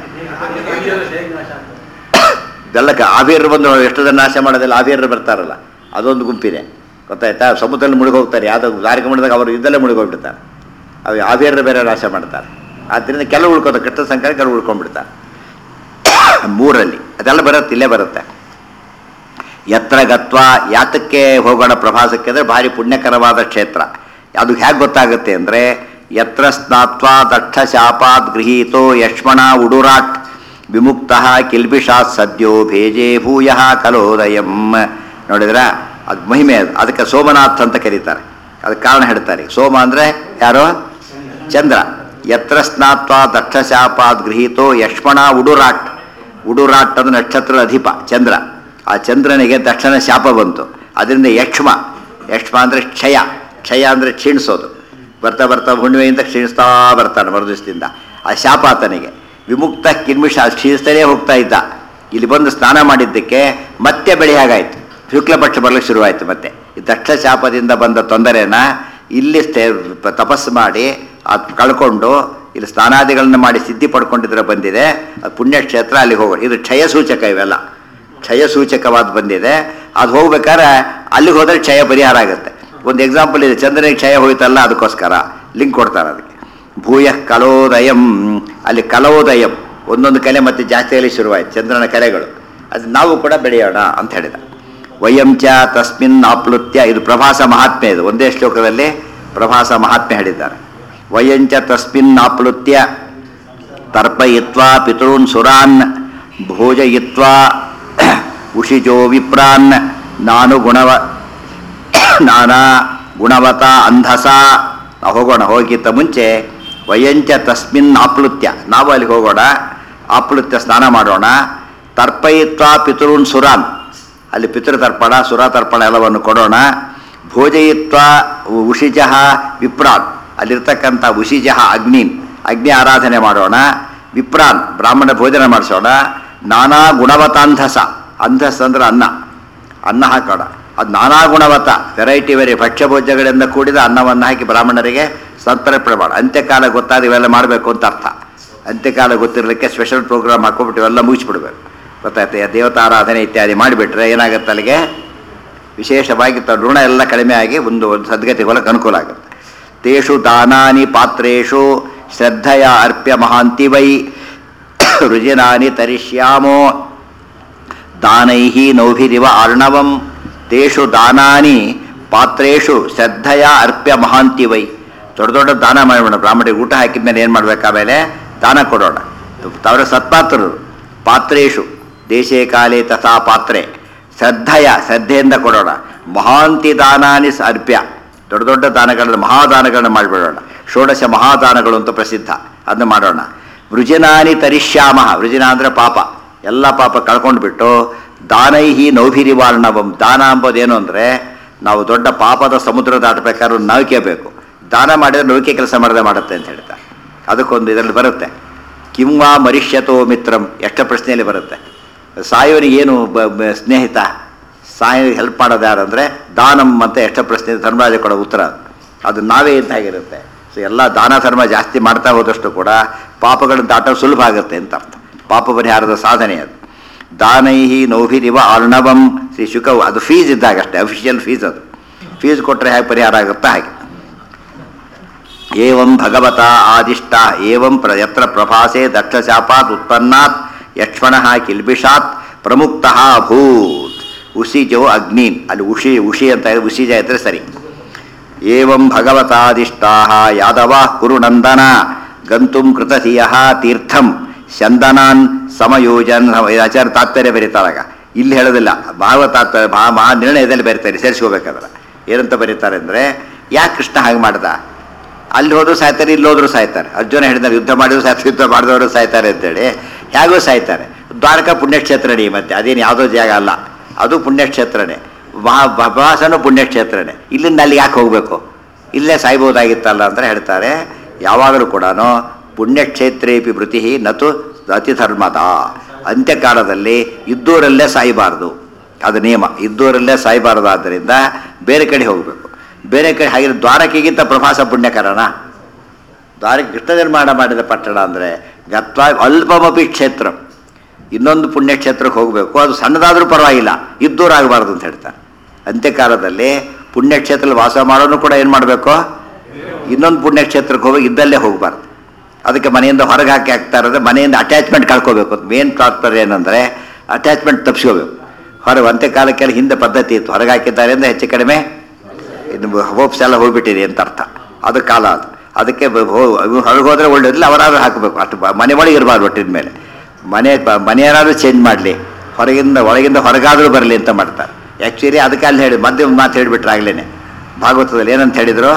ಇದೆಲ್ಲಕ್ಕೆ ಆವಿಯರು ಬಂದು ಎಷ್ಟು ಜನ ನಾಶ ಮಾಡೋದಿಲ್ಲ ಆವಿಯರು ಬರ್ತಾರಲ್ಲ ಅದೊಂದು ಗುಂಪಿದೆ ಗೊತ್ತಾಯ್ತಾ ಸಮುದ್ರದಲ್ಲಿ ಮುಳುಗಿ ಹೋಗ್ತಾರೆ ಯಾವುದೋ ದಾರಿಗೆ ಮಾಡಿದಾಗ ಅವರು ಇದ್ದಲ್ಲೇ ಮುಳುಗಿ ಹೋಗ್ಬಿಡ್ತಾರೆ ಅವು ಆವಿಯರು ಬೇರೆ ನಾಶ ಮಾಡ್ತಾರೆ ಆದ್ದರಿಂದ ಕೆಲವು ಉಳ್ಕೋತಾರೆ ಕೃಷ್ಣ ಸಂಖ್ಯೆ ಕೆಲವು ಉಳ್ಕೊಂಡ್ಬಿಡ್ತಾರೆ ಮೂರಲ್ಲಿ ಅದೆಲ್ಲ ಬರುತ್ತೆ ಇಲ್ಲೇ ಬರುತ್ತೆ ಎತ್ತರ ಗತ್ವ ಯಾತಕ್ಕೆ ಹೋಗೋಣ ಪ್ರವಾಸಕ್ಕೆ ಅಂದರೆ ಭಾರಿ ಪುಣ್ಯಕರವಾದ ಕ್ಷೇತ್ರ ಅದು ಹೇಗೆ ಗೊತ್ತಾಗುತ್ತೆ ಅಂದರೆ ಯತ್ರ ಸ್ನಾತ್ವ ದಕ್ಷ ಶಾಪಾತ್ ಗೃಹೀತೋ ಯಕ್ಷ್ಮಣ ಉಡುರಾಟ್ ವಿಮುಕ್ತ ಕಿಲ್ಬಿಷಾತ್ ಸದ್ಯೋ ಭೇಜೆ ಭೂಯ ಕಲೋದಯಂ ನೋಡಿದ್ರ ಅದು ಮಹಿಮೆ ಅದು ಅದಕ್ಕೆ ಸೋಮನಾಥ್ ಅಂತ ಕರೀತಾರೆ ಅದಕ್ಕೆ ಕಾರಣ ಹೇಳ್ತಾರೆ ಸೋಮ ಅಂದರೆ ಯಾರು ಚಂದ್ರ ಯತ್ರ ಸ್ನಾತ್ವ ದಕ್ಷ ಶಾಪಾತ್ ಗೃಹೀತೋ ಯಕ್ಷ್ಮಣ ಉಡುರಾಟ್ ಉಡುರಾಟ್ ಅಂದ್ರೆ ನಕ್ಷತ್ರದ ಅಧಿಪ ಚಂದ್ರ ಆ ಚಂದ್ರನಿಗೆ ತಕ್ಷಣ ಶಾಪ ಬಂತು ಅದರಿಂದ ಯಕ್ಷ್ಮ ಯಕ್ಷ್ಮ ಅಂದರೆ ಕ್ಷಯ ಕ್ಷಯ ಅಂದರೆ ಕ್ಷೀಣಿಸೋದು ಬರ್ತಾ ಬರ್ತಾ ಹುಣ್ಣಿಮೆಯಿಂದ ಕ್ಷೀಣಿಸ್ತಾ ಬರ್ತಾನೆ ಮರುದಿವಸದಿಂದ ಆ ಶಾಪ ಆತನಿಗೆ ವಿಮುಕ್ತ ಕಿನ್ಮಿಷ ಕ್ಷೀಣಿಸ್ತಲೇ ಹೋಗ್ತಾ ಇದ್ದ ಇಲ್ಲಿ ಬಂದು ಸ್ನಾನ ಮಾಡಿದ್ದಕ್ಕೆ ಮತ್ತೆ ಬೆಳೆ ಹಾಗಾಯಿತು ಶುಕ್ಲಪಕ್ಷ ಬರಲಿಕ್ಕೆ ಶುರುವಾಯಿತು ಮತ್ತೆ ಈ ದಕ್ಷ ಶಾಪದಿಂದ ಬಂದ ತೊಂದರೆನ ಇಲ್ಲಿ ಸ್ಥೆ- ತಪಸ್ಸು ಮಾಡಿ ಅದು ಕಳ್ಕೊಂಡು ಇಲ್ಲಿ ಸ್ನಾನಾದಿಗಳನ್ನ ಮಾಡಿ ಸಿದ್ಧಿ ಪಡ್ಕೊಂಡಿದ್ರೆ ಬಂದಿದೆ ಅದು ಪುಣ್ಯಕ್ಷೇತ್ರ ಅಲ್ಲಿ ಹೋಗೋ ಇದು ಕ್ಷಯ ಸೂಚಕ ಇವೆಲ್ಲ ಕ್ಷಯ ಸೂಚಕವಾದ ಬಂದಿದೆ ಅದು ಹೋಗ್ಬೇಕಾದ್ರೆ ಅಲ್ಲಿಗೆ ಹೋದರೆ ಕ್ಷಯ ಪರಿಹಾರ ಆಗುತ್ತೆ ಒಂದು ಎಕ್ಸಾಂಪಲ್ ಇದೆ ಚಂದ್ರನಿಗೆ ಕ್ಷಯ ಹೋಯ್ತಲ್ಲ ಅದಕ್ಕೋಸ್ಕರ ಲಿಂಕ್ ಕೊಡ್ತಾರೆ ಅದಕ್ಕೆ ಭೂಯ ಕಲೋದಯಂ ಅಲ್ಲಿ ಕಲೋದಯಂ ಒಂದೊಂದು ಕಲೆ ಮತ್ತೆ ಜಾಸ್ತಿಯಲ್ಲಿ ಶುರುವಾಯಿತು ಚಂದ್ರನ ಕಲೆಗಳು ಅದು ನಾವು ಕೂಡ ಬೆಳೆಯೋಣ ಅಂತ ಹೇಳಿದ ವಯಂ ಚ ತಸ್ಮಿನ್ ಆಪ್ಲುತ್ಯ ಇದು ಪ್ರಭಾಸ ಮಹಾತ್ಮೆ ಇದು ಒಂದೇ ಶ್ಲೋಕದಲ್ಲಿ ಪ್ರಭಾಸ ಮಹಾತ್ಮೆ ಹೇಳಿದ್ದಾರೆ ವಯಂಚ ತಸ್ಮಿನ್ ಆಪ್ಲುತ್ಯ ತರ್ಪಯಿತ್ವಾ ಪಿತॄನ್ ಸುರಾನ್ ಭೋಜಯಿತ್ವಾ ಉಷಿಜೋ ವಿಪ್ರಾನ್ ನಾನು ಗುಣವ ನಾನಾ ಗುಣವತ ಅಂಧಸ ನಾವು ಹೋಗೋಣ ಹೋಗಿದ್ದ ಮುಂಚೆ ವಯಂಚ ತಸ್ಮಿನ್ ಆಪ್ಲುತ್ಯ ನಾವು ಅಲ್ಲಿ ಹೋಗೋಣ ಆಪ್ಲುತ್ಯ ಸ್ನಾನ ಮಾಡೋಣ ತರ್ಪಯಿತ್ವಾ ಪಿತೃನ್ ಸುರಾನ್ ಅಲ್ಲಿ ಪಿತೃತರ್ಪಣ ಸುರತರ್ಪಣ ಎಲ್ಲವನ್ನು ಕೊಡೋಣ ಭೋಜಯಿತ್ವ ಉಷಿಜಃ ವಿಪ್ರಾನ್ ಅಲ್ಲಿರ್ತಕ್ಕಂಥ ಉಷಿಜಃ ಅಗ್ನಿನ್ ಅಗ್ನಿ ಆರಾಧನೆ ಮಾಡೋಣ ವಿಪ್ರಾನ್ ಬ್ರಾಹ್ಮಣ ಭೋಜನ ಮಾಡಿಸೋಣ ನಾನಾ ಗುಣವತಾಂಧಸ ಅಂಧಸ ಅಂದ್ರೆ ಅನ್ನ ಅನ್ನ ಹಾಕೋಣ ಅದು ನಾನಾ ಗುಣವತ ವೆರೈಟಿ ವೆರೈ ಭಕ್ಷ್ಯಭೋಜ್ಯಗಳಿಂದ ಕೂಡಿದ ಅನ್ನವನ್ನು ಹಾಕಿ ಬ್ರಾಹ್ಮಣರಿಗೆ ಸಂತರ್ಪಣೆ ಮಾಡ ಅಂತ್ಯಕಾಲ ಗೊತ್ತಾದ ಇವೆಲ್ಲ ಮಾಡಬೇಕು ಅಂತ ಅರ್ಥ ಅಂತ್ಯಕಾಲ ಗೊತ್ತಿರಲಿಕ್ಕೆ ಸ್ಪೆಷಲ್ ಪ್ರೋಗ್ರಾಮ್ ಹಾಕೊಬಿಟ್ಟು ಇವೆಲ್ಲ ಮುಗಿಸ್ಬಿಡ್ಬೇಕು ಗೊತ್ತಾಯ್ತು ದೇವತಾರಾಧನೆ ಇತ್ಯಾದಿ ಮಾಡಿಬಿಟ್ರೆ ಏನಾಗುತ್ತೆ ಅಲ್ಲಿಗೆ ವಿಶೇಷವಾಗಿ ತ ಋಣ ಎಲ್ಲ ಕಡಿಮೆ ಆಗಿ ಒಂದು ಒಂದು ಸದ್ಗತಿ ಹೊಲಕ್ಕೆ ಅನುಕೂಲ ಆಗುತ್ತೆ ತೇಷು ದಾನಾನಿ ಪಾತ್ರೇಷು ಶ್ರದ್ಧೆಯ ಅರ್ಪ್ಯ ಮಹಾಂತಿ ವೈ ರುಜಿನಾನಿ ತರಿಷ್ಯಾಮೋ ದಾನೈಹಿ ನೌಭಿರಿವ ಆರ್ಣವಂ ತೇಷು ದಾನಾನಿ ಪಾತ್ರೇಷು ಶ್ರದ್ಧೆಯ ಅರ್ಪ್ಯ ಮಹಾಂತಿ ವೈ ದೊಡ್ಡ ದೊಡ್ಡ ದಾನ ಮಾಡೋಣ ಬ್ರಾಹ್ಮಣರಿಗೆ ಊಟ ಹಾಕಿದ ಮೇಲೆ ಏನು ಮಾಡ್ಬೇಕು ಆಮೇಲೆ ದಾನ ಕೊಡೋಣ ಅವರ ಸತ್ಪಾತ್ರರು ಪಾತ್ರೇಷು ದೇಶೇ ಕಾಲೇ ತಥಾ ಪಾತ್ರೆ ಶ್ರದ್ಧೆಯ ಶ್ರದ್ಧೆಯಿಂದ ಕೊಡೋಣ ಮಹಾಂತಿ ದಾನಾನಿ ಸ ಅರ್ಪ್ಯ ದೊಡ್ಡ ದೊಡ್ಡ ದಾನಗಳನ್ನು ಮಹಾದಾನಗಳನ್ನು ಮಾಡಿಬಿಡೋಣ ಷೋಡಶ ಮಹಾದಾನಗಳು ಅಂತ ಪ್ರಸಿದ್ಧ ಅದನ್ನು ಮಾಡೋಣ ವೃಜನಾನಿ ತರಿಷ್ಯಾಮ ವೃಜನ ಅಂದರೆ ಪಾಪ ಎಲ್ಲ ಪಾಪ ಕಳ್ಕೊಂಡು ಬಿಟ್ಟು ದಾನೈಹಿ ನೌಭಿರಿವಾರ್ಣವಂ ದಾನ ಅಂಬೋದೇನು ಅಂದರೆ ನಾವು ದೊಡ್ಡ ಪಾಪದ ಸಮುದ್ರ ದಾಟಬೇಕಾದ್ರೂ ನೌಕೆ ಬೇಕು ದಾನ ಮಾಡಿದ್ರೆ ನೌಕೆ ಕೆಲಸ ಮಾಡದೆ ಮಾಡುತ್ತೆ ಅಂತ ಹೇಳ್ತಾರೆ ಅದಕ್ಕೊಂದು ಇದರಲ್ಲಿ ಬರುತ್ತೆ ಕಿಂವಾ ಮರಿಷ್ಯತೋ ಮಿತ್ರಂ ಎಷ್ಟ ಪ್ರಶ್ನೆಯಲ್ಲಿ ಬರುತ್ತೆ ಸಾಯೋನಿಗೆ ಏನು ಬ- ಬ- ಸ್ನೇಹಿತ ಸಾಯ ಹೆಲ್ಪ್ ಮಾಡೋದು ಯಾರು ಅಂದರೆ ದಾನಂ ಅಂತ ಎಷ್ಟ ಪ್ರಶ್ನೆ ಧರ್ಮರಾಜ ಕೊಡೋ ಉತ್ತರ ಅದು. ಅದು ನಾವೇ ಇದ್ದಾಗಿರುತ್ತೆ ಸೊ ಎಲ್ಲ ದಾನ ಧರ್ಮ ಜಾಸ್ತಿ ಮಾಡ್ತಾ ಹೋದಷ್ಟು ಕೂಡ ಪಾಪಗಳನ್ನು ದಾಟೋದು ಸುಲಭ ಆಗುತ್ತೆ ಅಂತ ಅರ್ಥ ಪಾಪ ಪರಿಹಾರದ ಸಾಧನೆ ಅದು ದಾನೈಹಿ ನೌಭಿರಿವ ಆರ್ಣವಂ ಶ್ರೀ ಶುಕ ಅದು ಫೀಸ್ ಇದ್ದಾಗ ಅಷ್ಟೇ ಅಫಿಷಿಯಲ್ ಫೀಸ್ ಅದು ಫೀಸ್ ಕೊಟ್ಟರೆ ಹೇಗೆ ಪರಿಹಾರ ಆಗುತ್ತಾ ಹಾಗೆ ಏವಂ ಭಗವತ ಆದಿಷ್ಟ ಏವಂ ಪ್ರ ಯತ್ರ ಪ್ರಭಾಸೆ ದಕ್ಷಶಾಪಾತ್ ಉತ್ಪನ್ನಾತ್ ಯಕ್ಷ್ಮಣ ಕಿಲ್ಬಿಷಾತ್ ಪ್ರಮುಕ್ತ ಅಭೂತ್ ಉಸಿಜೋ ಅಗ್ನೀನ್ ಅಲ್ಲಿ ಉಷಿ ಉಷಿ ಅಂತ ಇದೆ, ಉಸಿಜ ಇದ್ರೆ ಸರಿ ಏವಂ ಭಗವತಾದಿಷ್ಟಾ ಯಾದವ ಕುರುನಂದನ ಗಂತುಂ ಕೃತಧಿಯ ತೀರ್ಥಂ ಚಂದನಾನ್ ಸಮಯೋಜನ್ ಆಚಾರ್ಯ ತಾತ್ಪರ್ಯ ಬರೀತಾರಾಗ ಇಲ್ಲಿ ಹೇಳೋದಿಲ್ಲ ಭಾಗವತ ತಾತ್ಪರ್ಯ ಮಹಾ ಮಹಾ ನಿರ್ಣಯದಲ್ಲಿ ಬರೀತಾರೆ ಸೇರಿಸ್ಕೋಬೇಕಾದ್ರೆ ಏನಂತ ಬರೀತಾರೆ ಅಂದರೆ ಯಾಕೆ ಕೃಷ್ಣ ಹಾಗೆ ಮಾಡ್ದ ಅಲ್ಲಿ ಹೋದ್ರು ಸಾಯ್ತಾರೆ ಇಲ್ಲಿ ಹೋದ್ರು ಸಾಯ್ತಾರೆ ಅರ್ಜುನ ಹೇಳಿದ್ದಾರೆ ಯುದ್ಧ ಮಾಡಿದ್ರು ಸಾಯ್ತಾರೆ ಯುದ್ಧ ಮಾಡಿದವರು ಸಾಯ್ತಾರೆ ಅಂತೇಳಿ ಹೇಗೂ ಸಾಯ್ತಾರೆ ದ್ವಾರಕಾ ಪುಣ್ಯಕ್ಷೇತ್ರನೇ ಮತ್ತೆ ಅದೇನು ಯಾವುದೋ ಜಾಗ ಅಲ್ಲ ಅದು ಪುಣ್ಯಕ್ಷೇತ್ರನೇ ಮಹಾ ಪ್ರವಾಸನೂ ಪುಣ್ಯಕ್ಷೇತ್ರನೇ ಇಲ್ಲಿಂದ ಅಲ್ಲಿ ಯಾಕೆ ಹೋಗಬೇಕು ಇಲ್ಲೇ ಸಾಯ್ಬೋದಾಗಿತ್ತಲ್ಲ ಅಂತ ಹೇಳ್ತಾರೆ ಯಾವಾಗಲೂ ಕೂಡ ಪುಣ್ಯಕ್ಷೇತ್ರೇಪಿ ವೃತಿ ನತು ಅತಿಧರ್ಮದ ಅಂತ್ಯಕಾಲದಲ್ಲಿ ಇದ್ದೂರಲ್ಲೇ ಸಾಯಬಾರ್ದು ಅದು ನಿಯಮ ಇದ್ದೂರಲ್ಲೇ ಸಾಯಬಾರ್ದು ಆದ್ದರಿಂದ ಬೇರೆ ಕಡೆ ಹೋಗಬೇಕು ಬೇರೆ ಕಡೆ ಹಾಗೆ ದ್ವಾರಕೆಗಿಂತ ಪ್ರವಾಸ ಪುಣ್ಯಕರಣ ದ್ವಾರಕೆ ಕೃಷ್ಣ ನಿರ್ಮಾಣ ಮಾಡಿದ ಪಟ್ಟಣ ಅಂದರೆ ಗತ್ವ ಅಲ್ಪಮಪಿ ಕ್ಷೇತ್ರ ಇನ್ನೊಂದು ಪುಣ್ಯಕ್ಷೇತ್ರಕ್ಕೆ ಹೋಗಬೇಕು ಅದು ಸಣ್ಣದಾದರೂ ಪರವಾಗಿಲ್ಲ ಇದ್ದೂರಾಗಬಾರ್ದು ಅಂತ ಹೇಳ್ತಾರೆ ಅಂತ್ಯಕಾಲದಲ್ಲಿ ಪುಣ್ಯಕ್ಷೇತ್ರದಲ್ಲಿ ವಾಸ ಮಾಡೋನು ಕೂಡ ಏನು ಮಾಡಬೇಕು ಇನ್ನೊಂದು ಪುಣ್ಯಕ್ಷೇತ್ರಕ್ಕೆ ಹೋಗಿ ಇದ್ದಲ್ಲೇ ಹೋಗಬಾರ್ದು ಅದಕ್ಕೆ ಮನೆಯಿಂದ ಹೊರಗೆ ಹಾಕಿ ಹಾಕ್ತಾ ಇರೋದ್ರೆ ಮನೆಯಿಂದ ಅಟ್ಯಾಚ್ಮೆಂಟ್ ಕಳ್ಕೋಬೇಕು ಮೇನ್ ತಾತ್ಪರ್ಯ ಏನಂದರೆ ಅಟ್ಯಾಚ್ಮೆಂಟ್ ತಪ್ಪಿಸ್ಕೋಬೇಕು ಹೊರಗೆ ಅಂತ್ಯಕಾಲಕ್ಕೆಲ್ಲ ಹಿಂದೆ ಪದ್ಧತಿ ಇತ್ತು ಹೊರಗೆ ಹಾಕಿದ್ದಾರೆ ಅಂದರೆ ಹೆಚ್ಚು ಕಡಿಮೆ ಇನ್ನು ಹೋಪ್ಸ್ ಎಲ್ಲ ಹೋಗ್ಬಿಟ್ಟಿದೆ ಅಂತ ಅರ್ಥ ಅದು ಕಾಲ ಅದು ಅದಕ್ಕೆ ಬ- ಹೋ- ಇವ್ರು ಹೊರಗೆ ಹೋದರೆ ಒಳ್ಳೇದಿಲ್ಲ ಅವರಾದ್ರೂ ಹಾಕಬೇಕು ಅಷ್ಟು ಬ- ಮನೆ ಒಳಗೆ ಇರಬಾರ್ದು ಒಟ್ಟಿನ ಮೇಲೆ ಮನೆ ಬ- ಮನೆಯನ್ನಾದ್ರೂ ಚೇಂಜ್ ಮಾಡಲಿ ಹೊರಗಿಂದ ಒಳಗಿಂದ ಹೊರಗಾದರೂ ಬರಲಿ ಅಂತ ಮಾಡ್ತಾರೆ ಆ್ಯಕ್ಚುಲಿ ಅದಕ್ಕೆ ಅಲ್ಲಿ ಹೇಳಿ ಮಧ್ಯೆ ಒಂದು ಮಾತು ಹೇಳಿಬಿಟ್ರೆ ಆಗ್ಲೇ ಭಾಗವತದಲ್ಲಿ ಏನಂತ ಹೇಳಿದರು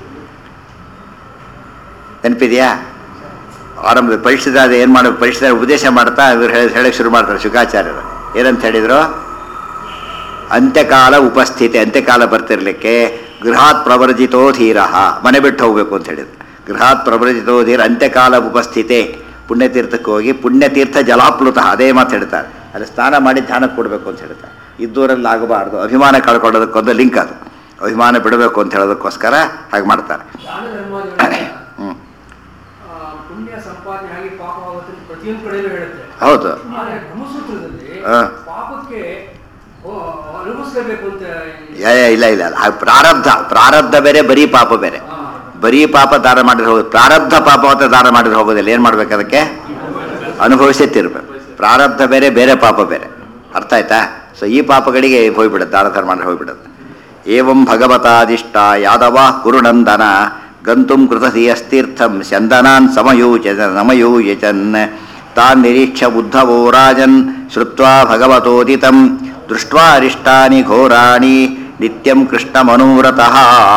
ನೆನಪಿದೆಯಾ ಆರಂಭದ ಪರೀಕ್ಷಿತಾದ ಏನು ಮಾಡೋ ಪರೀಕ್ಷಿತ ಉಪದೇಶ ಮಾಡ್ತಾ ಇವ್ರು ಹೇಳಿ ಹೇಳಕ್ಕೆ ಶುರು ಮಾಡ್ತಾರೆ ಶುಕಾಚಾರ್ಯರು ಏನಂತ ಹೇಳಿದರು ಅಂತ್ಯಕಾಲ ಉಪಸ್ಥಿತಿ ಅಂತ್ಯಕಾಲ ಬರ್ತಿರ್ಲಿಕ್ಕೆ ಗೃಹಾತ್ ಪ್ರವರ್ಜಿತೋ ಧೀರ ಮನೆ ಬಿಟ್ಟು ಹೋಗಬೇಕು ಅಂತ ಹೇಳಿದ್ರು ಗೃಹಾತ್ ಪ್ರವರ್ಜಿತೋ ಧೀರ ಅಂತ್ಯಕಾಲ ಉಪಸ್ಥಿತೆ ಪುಣ್ಯತೀರ್ಥಕ್ಕೆ ಹೋಗಿ ಪುಣ್ಯತೀರ್ಥ ಜಲಾಪ್ಲುತ ಅದೇ ಮಾತು ಹೇಳ್ತಾರೆ ಅಲ್ಲಿ ಸ್ನಾನ ಮಾಡಿ ಧ್ಯಾನಕ್ಕೆ ಕೊಡಬೇಕು ಅಂತ ಹೇಳ್ತಾರೆ ಇದ್ದೂರಲ್ಲಿ ಆಗಬಾರ್ದು ಅಭಿಮಾನ ಕಳ್ಕೊಳ್ಳೋದಕ್ಕೊಂದು ಲಿಂಕ್ ಅದು ಅಭಿಮಾನ ಬಿಡಬೇಕು ಅಂತ ಹೇಳೋದಕ್ಕೋಸ್ಕರ ಹಾಗೆ ಮಾಡ್ತಾರೆ
ದಾನ ಧರ್ಮಾದಿಗಳು
ಹ್ಞೂ
ಆ, ಪುಣ್ಯ ಸಂಪಾದನೆ ಆಗಿ ಪಾಪವಾಗುತ್ತೆ ಅಂತ ಪ್ರತಿಯೊಂದು ಕಡೆಯಲ್ಲೂ ಹೇಳುತ್ತೆ
ಹೌದು
ಆದರೆ ಬ್ರಹ್ಮಸೂತ್ರದಲ್ಲಿ
ಹಾ.
ಪಾಪಕ್ಕೆ ಓ, ಅನುಭವಿಸ್ಲೇಬೇಕು ಅಂತ
ಏ ಏ, ಇಲ್ಲ ಇಲ್ಲ ಇಲ್ಲ. ಹಾಗೆ ಪ್ರಾರಬ್ಧ ಪ್ರಾರಬ್ಧ ಬೇರೆ ಬರೀ ಪಾಪ ಬೇರೆ
ಆ,
ಬರೀ ಪಾಪ ದಾನ ಮಾಡಿದ್ರೆ ಹೋಗೋದು ಪ್ರಾರಬ್ಧ ಪಾಪ ಅಂತ ದಾನ ಮಾಡಿದ್ರೆ ಹೋಗೋದಿಲ್ಲ ಏನು ಮಾಡ್ಬೇಕು ಅದಕ್ಕೆ ಅನುಭವಿಸೇ ತಿರ್ಬೇಕು ಪ್ರಾರಬ್ಧ ಬೇರೆ ಬೇರೆ ಪಾಪ ಬೇರೆ ಅರ್ಥ ಆಯ್ತಾ ಸೊ ಈ ಪಾಪಗಳಿಗೆ ಹೋಗ್ಬಿಡುತ್ತೆ ದಾನ ಧರ್ಮ ಮಾಡಿದ್ರೆ ಹೋಗ್ಬಿಡುತ್ತೆ ಏವಂ ಭಗವತಾದಿಷ್ಟ ಯಾದವ ಕುರುನಂದನ ಗಂತುಂ ಕೃತಧಿಯಸ್ತೀರ್ಥಂ ಸ್ಯಂದನಾನ್ ಸಮಯೋಚ ನಮಯೋಯಚನ್ ತಾನ್ ನಿರೀಕ್ಷ ಬುದ್ಧವೋ ರಾಜನ್ ಶ್ರುತ್ವಾ ಭಗವತೋದಿತಂ ದೃಷ್ಟ್ವಾ ಅರಿಷ್ಟಾನಿ ಘೋರಾಣಿ ನಿತ್ಯಂ ಕೃಷ್ಣಮನೂರತಃ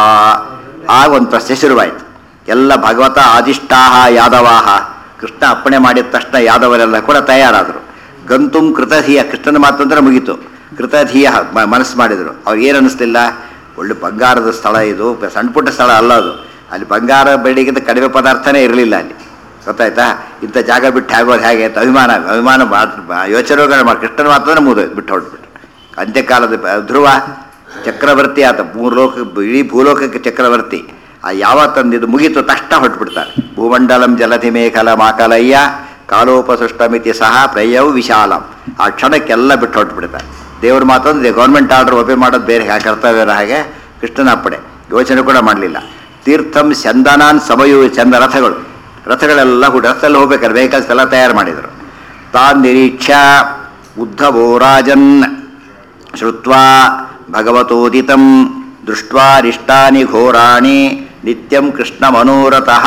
ಆಗ ಒಂದು ಪ್ರಶ್ನೆ ಶುರುವಾಯಿತು ಎಲ್ಲ ಭಗವತ ಆದಿಷ್ಟಾಹ ಯಾದವಾಹ ಕೃಷ್ಣ ಅಪ್ಪಣೆ ಮಾಡಿದ ತಕ್ಷಣ ಯಾದವರೆಲ್ಲ ಕೂಡ ತಯಾರಾದರು ಗಂತುಂ ಕೃತಧಿಯ ಕೃಷ್ಣನ ಮಾತು ಅಂದ್ರೆ ಮುಗೀತು ಕೃತಧಿಯ ಮ- ಮನಸ್ಸು ಮಾಡಿದರು ಅವ್ರಿಗೆ ಏನು ಅನ್ನಿಸ್ಲಿಲ್ಲ ಒಳ್ಳೆ ಬಂಗಾರದ ಸ್ಥಳ ಇದು ಸಣ್ಣ ಪುಟ್ಟ ಸ್ಥಳ ಅಲ್ಲ ಅದು ಅಲ್ಲಿ ಬಂಗಾರ ಬೆಳ್ಳಿಗಿಂತ ಕಡಿಮೆ ಪದಾರ್ಥನೇ ಇರಲಿಲ್ಲ ಅಲ್ಲಿ ಗೊತ್ತಾಯ್ತಾ ಇಂಥ ಜಾಗ ಬಿಟ್ಟು ಹೇಗೋದು ಹೇಗೆ ಅಂತ ಅಭಿಮಾನ ಅಭಿಮಾನ ಮಾ- ಯೋಚನೆಗಳು ಮಾಡಿ ಕೃಷ್ಣನ ಮಾತು ಅಂದ್ರೆ ಮುಗಿದೋಯ್ತು ಬಿಟ್ಟು ಹೊರಟ್ಬಿಟ್ಟು ಅಂತ್ಯಕಾಲದ ಬ- ಧ್ರುವ ಚಕ್ರವರ್ತಿ ಆತ ಮೂರು ಲೋಕ ಇಡೀ ಭೂಲೋಕಕ್ಕೆ ಚಕ್ರವರ್ತಿ ಆ ಯಾವತ್ತಂದಿದ್ದು ಮುಗೀತು ತಕ್ಷಣ ಹೊರಟ್ಬಿಡ್ತಾರೆ ಭೂಮಂಡಲಂ ಜಲಧಿ ಮೇಖಲ ಮಾಕಲಯ್ಯ ಕಾಲೋಪಸೃಷ್ಟಮಿತಿ ಸಹ ಪ್ರಯವ್ ವಿಶಾಲಂ ಆ ಕ್ಷಣಕ್ಕೆಲ್ಲ ಬಿಟ್ಟು ಹೊರಟ್ಬಿಡ್ತಾರೆ ದೇವ್ರ ಮಾತಂದ್ರೆ ಗೌರ್ಮೆಂಟ್ ಆರ್ಡರ್ ಒಬ್ಬೆ ಮಾಡೋದು ಬೇರೆ ಹಾಗೆ ಕರ್ತವ್ಯರ ಹಾಗೆ ಕೃಷ್ಣನ ಅಪ್ಪಣೆ ಯೋಚನೆ ಕೂಡ ಮಾಡಲಿಲ್ಲ ತೀರ್ಥಂ ಚಂದನಾನ್ ಸಮಯು ಚಂದ ರಥಗಳು ರಥಗಳೆಲ್ಲ ಹುಟ್ಟು ರಥದಲ್ಲಿ ಹೋಗ್ಬೇಕಾದ್ರೆ ವೆಹಿಕಲ್ಸ್ ಎಲ್ಲ ತಯಾರು ಮಾಡಿದರು ತಾನ್ ನಿರೀಕ್ಷ ಉದ್ಧವೋ ರಾಜನ್ ಶ್ರುತ್ವಾ ಭಗವತೋದಿತಂ ದೃಷ್ಟ್ವಾ ರಿಷ್ಟಾನಿ ಘೋರಾಣಿ ನಿತ್ಯಂ ಕೃಷ್ಣಮನೋರತಃ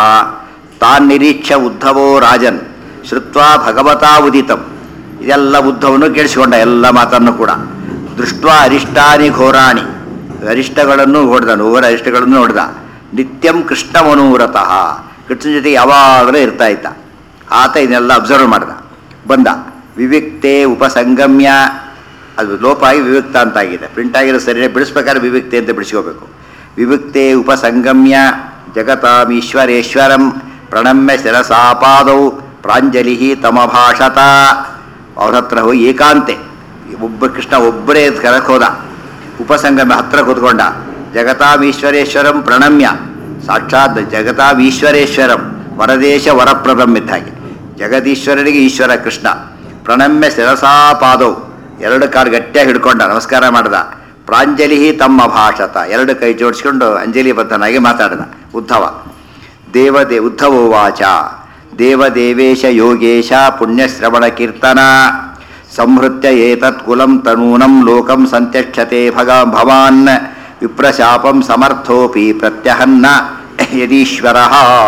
ತಾನ್ ನಿರೀಕ್ಷ ಉದ್ಧವೋ ರಾಜನ್ ಶ್ರುತ್ವಾ ಭಗವತಾ ಉದಿತಂ ಇದೆಲ್ಲ ಉದ್ಧವನು ಕೇಳಿಸಿಕೊಂಡ ಎಲ್ಲ ಮಾತನ್ನು ಕೂಡ ದೃಷ್ಟ್ವಾ ಅರಿಷ್ಟಾನಿ ಘೋರಾಣಿ ಅರಿಷ್ಟಗಳನ್ನು ಹೊಡೆದ ನೂರ ಅರಿಷ್ಟಗಳನ್ನು ಹೊಡೆದ ನಿತ್ಯಂ ಕೃಷ್ಣಮನೋರತಃ ಕೃಷ್ಣನ ಜೊತೆ ಯಾವಾಗಲೂ ಇರ್ತಾ ಇದ್ದ ಆತ ಇದನ್ನೆಲ್ಲ ಅಬ್ಸರ್ವ್ ಮಾಡ್ದ ಬಂದ ವಿವಿಕ್ತೆ ಉಪಸಂಗಮ್ಯ ಅದು ಲೋಪ ಆಗಿ ವಿವಿಕ್ತ ಅಂತಾಗಿದೆ ಪ್ರಿಂಟ್ ಆಗಿರೋ ಸರಿಯಾಗಿ ಬಿಡಿಸ್ಬೇಕಾದ್ರೆ ವಿವಿಕ್ತೆ ಅಂತ ಬಿಡಿಸ್ಕೋಬೇಕು ವಿವಿಕ್ತೆ ಉಪಸಂಗಮ್ಯ ಜಗತಾಮೀಶ್ವರೇಶ್ವರಂ ಪ್ರಣಮ್ಯ ಶಿರಸಾಪಾದೌ ಪ್ರಾಂಜಲಿ ತಮಭಾಷತ ಅವ್ರ ಹತ್ರ ಹೋಗಿ ಏಕಾಂತೆ ಒಬ್ಬ ಕೃಷ್ಣ ಒಬ್ಬರೇ ಕರಕ್ಕೆ ಹೋದ ಉಪಸಂಗಮ ಹತ್ರ ಕೂತ್ಕೊಂಡ ಜಗತಾಮೀಶ್ವರೇಶ್ವರಂ ಪ್ರಣಮ್ಯ ಸಾಕ್ಷಾತ್ ಜಗತಾಮೀಶ್ವರೇಶ್ವರಂ ವರದೇಶ ವರಪ್ರದಂ ಇದ್ದ ಹಾಗೆ ಜಗದೀಶ್ವರನಿಗೆ ಈಶ್ವರ ಕೃಷ್ಣ ಪ್ರಣಮ್ಯ ಶಿರಸಾಪಾದವು ಎರಡು ಕಾಲು ಗಟ್ಟಿಯಾಗಿ ಹಿಡ್ಕೊಂಡ ನಮಸ್ಕಾರ ಮಾಡ್ದ ಪ್ರಾಂಜಲಿ ತಮ್ಮ ಭಾಷತ ಎರಡು ಕೈ ಜೋಡಿಸ್ಕೊಂಡು ಅಂಜಲಿ ಬದ್ಧನಾಗಿ ಮಾತಾಡಿದ ಉದ್ಧವ ದೇವದೇ ಉದ್ಧವೋವಾಚ ದೇವದೇವೇಶ ಯೋಗೇಶ ಪುಣ್ಯಶ್ರವಣ ಕೀರ್ತನ ಸಂಹೃತ್ಯ ಏತತ್ ಕುಲಂ ತನೂನಂ ಲೋಕಂ ಸಂತ್ಯಕ್ಷತೆ ಭಗ ಭವಾನ್ ವಿಪ್ರಶಾಪಂ ಸಮರ್ಥೋಪಿ ಪ್ರತ್ಯಹನ್ನ ಯದೀಶ್ವರ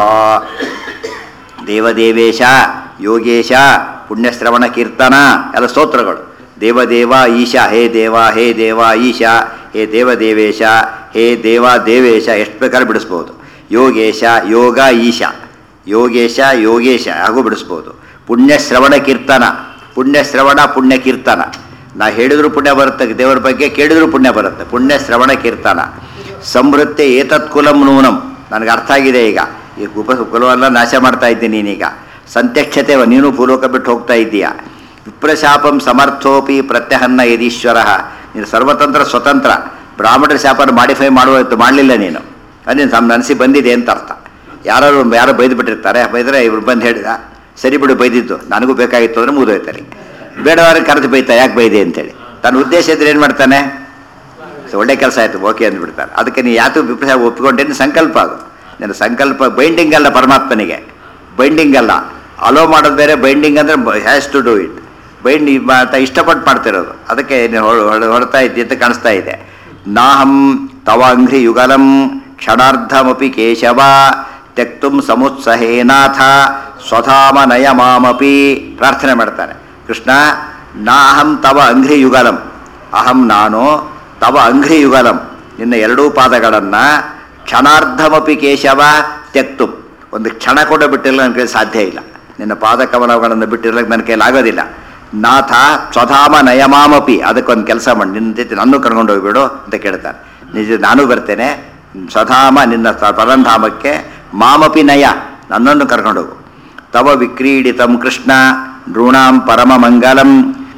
ದೇವದೇವೇಶ ಯೋಗೇಶ ಪುಣ್ಯಶ್ರವಣ ಕೀರ್ತನ ಎಲ್ಲ ಸ್ತೋತ್ರಗಳು ದೇವದೇವ ಈಶ ಹೇ ದೇವ ಹೇ ದೇವ ಈಶ ಹೇ ದೇವದೇವೇಶ ಹೇ ದೇವ ದೇವೇಶ ಎಷ್ಟು ಬೇಕಾದ್ರೆ ಬಿಡಿಸ್ಬೋದು ಯೋಗೇಶ ಯೋಗ ಈಶ ಯೋಗೇಶ ಯೋಗೇಶ ಹಾಗೂ ಬಿಡಿಸ್ಬೋದು ಪುಣ್ಯಶ್ರವಣ ಕೀರ್ತನ ಪುಣ್ಯಶ್ರವಣ ಪುಣ್ಯ ಕೀರ್ತನ ನಾ ಹೇಳಿದ್ರು ಪುಣ್ಯ ಬರುತ್ತೆ ದೇವರ ಬಗ್ಗೆ ಕೇಳಿದ್ರು ಪುಣ್ಯ ಬರುತ್ತೆ ಪುಣ್ಯ ಶ್ರವಣ ಕೀರ್ತನ ಸಂವೃತ್ಯ ಏತತ್ ಕುಲಂ ನೂನಂ ನನಗೆ ಅರ್ಥ ಆಗಿದೆ ಈಗ ಈ ಉಪ ಕುಲವೆಲ್ಲ ನಾಶ ಮಾಡ್ತಾ ಇದ್ದೀನಿ ನೀನೀಗ ಸಂತ್ಯಕ್ಷತೆ ನೀನು ಭೂಲೋಕ ಬಿಟ್ಟು ಹೋಗ್ತಾ ಇದ್ದೀಯಾ ವಿಪ್ರಶಾಪಂ ಸಮರ್ಥೋಪಿ ಪ್ರತ್ಯಹನ್ನ ಯದೀಶ್ವರ ನೀನು ಸರ್ವತಂತ್ರ ಸ್ವತಂತ್ರ ಬ್ರಾಹ್ಮಣರ ಶಾಪನ ಮಾಡಿಫೈ ಮಾಡುವ ಮಾಡಲಿಲ್ಲ ನೀನು ಅದೇನು ನಮ್ಮ ಮನಸ್ಸಿಗೆ ಬಂದಿದೆ ಅಂತ ಅರ್ಥ ಯಾರು ಯಾರೋ ಬೈದು ಬಿಟ್ಟಿರ್ತಾರೆ ಬೈದರೆ ಇವ್ರು ಬಂದು ಹೇಳಿದ ಸರಿ ಬಿಡು ಬೈದಿದ್ದು ನನಗೂ ಬೇಕಾಗಿತ್ತು ಅಂದರೆ ಮುಗಿದೋಯ್ತಾರೆ ಬೇಡವಾರ ಕರೆದು ಬೈತಾ ಯಾಕೆ ಬೈದೆ ಅಂತೇಳಿ ತನ್ನ ಉದ್ದೇಶ ಇದ್ರೆ ಏನು ಮಾಡ್ತಾನೆ ಸೊ ಒಳ್ಳೆ ಕೆಲಸ ಆಯಿತು ಓಕೆ ಅಂದ್ಬಿಡ್ತಾರೆ ಅದಕ್ಕೆ ನೀನು ಯಾತು ವಿಪ್ರಶ ಒಪ್ಪಿಕೊಂಡೇನು ಸಂಕಲ್ಪ ಅದು ನಿನ್ನ ಸಂಕಲ್ಪ ಬೈಂಡಿಂಗ್ ಅಲ್ಲ ಪರಮಾತ್ಮನಿಗೆ ಬೈಂಡಿಂಗ್ ಅಲ್ಲ ಅಲೋ ಮಾಡೋದು ಬೇರೆ ಬೈಂಡಿಂಗ್ ಅಂದರೆ has to do it bind ಮಾಡ್ತಾ ಇಷ್ಟಪಟ್ಟು ಮಾಡ್ತಿರೋದು ಅದಕ್ಕೆ ನೀನು ಹೊಡ್- ಹೊಡ್- ಹೊಡ್ತಾ ಇದ್ದಿ ಅಂತ ಕಾಣಿಸ್ತಾ ಇದೆ ನಾಹಂ ತವ ಅಂಘ್ರಿ ಯುಗಲಂ ಕ್ಷಣಾರ್ಧಮಪಿ ಕೇಶವ ತ್ಯಕ್ತುಂ ಸಮುತ್ಸಹೇನಾಥ ಸ್ವಧಾಮ ನಯ ಮಾಮಪಿ ಪ್ರಾರ್ಥನೆ ಮಾಡ್ತಾನೆ ಕೃಷ್ಣ ನಾಹಂ ತವ ಅಂಘ್ರಿ ಯುಗಲಂ ಅಹಂ ನಾನು ತವ ಅಂಘ್ರಿ ಯುಗಲಂ ನಿನ್ನ ಎರಡೂ ಪಾದಗಳನ್ನು ಕ್ಷಣಾರ್ಧಮಪಿ ಕೇಶವ ತ್ಯಕ್ತು ಒಂದು ಕ್ಷಣ ಕೂಡ ಬಿಟ್ಟಿರಲ್ಲ ನನ್ನ ಕೈಲಿ ಸಾಧ್ಯ ಇಲ್ಲ ನಿನ್ನ ಪಾದಕಮಲಗಳನ್ನು ಬಿಟ್ಟಿರ್ಲಕ್ಕೆ ನನ್ನ ಕೈಲಿ ಆಗೋದಿಲ್ಲ ನಾಥ ಸ್ವಧಾಮ ನಯಮಾಮಪಿ ಅದಕ್ಕೊಂದು ಕೆಲಸ ಮಾಡಿ ನಿನ್ನ ಜೊತೆ ನನ್ನೂ ಕರ್ಕೊಂಡು ಹೋಗ್ಬಿಡು ಅಂತ ಕೇಳ್ತಾನೆ ನಿಜ ನಾನು ಬರ್ತೇನೆ ಸ್ವಧಾಮ ನಿನ್ನ ಸ- ಪರಂಧಾಮಕ್ಕೆ ಮಾಮಪಿ ನಯ ನನ್ನನ್ನು ಕರ್ಕೊಂಡು ಹೋಗು ತವ ವಿಕ್ರೀಡಿತಂ ಕೃಷ್ಣ ನೃಣಾಂ ಪರಮ ಮಂಗಲಂ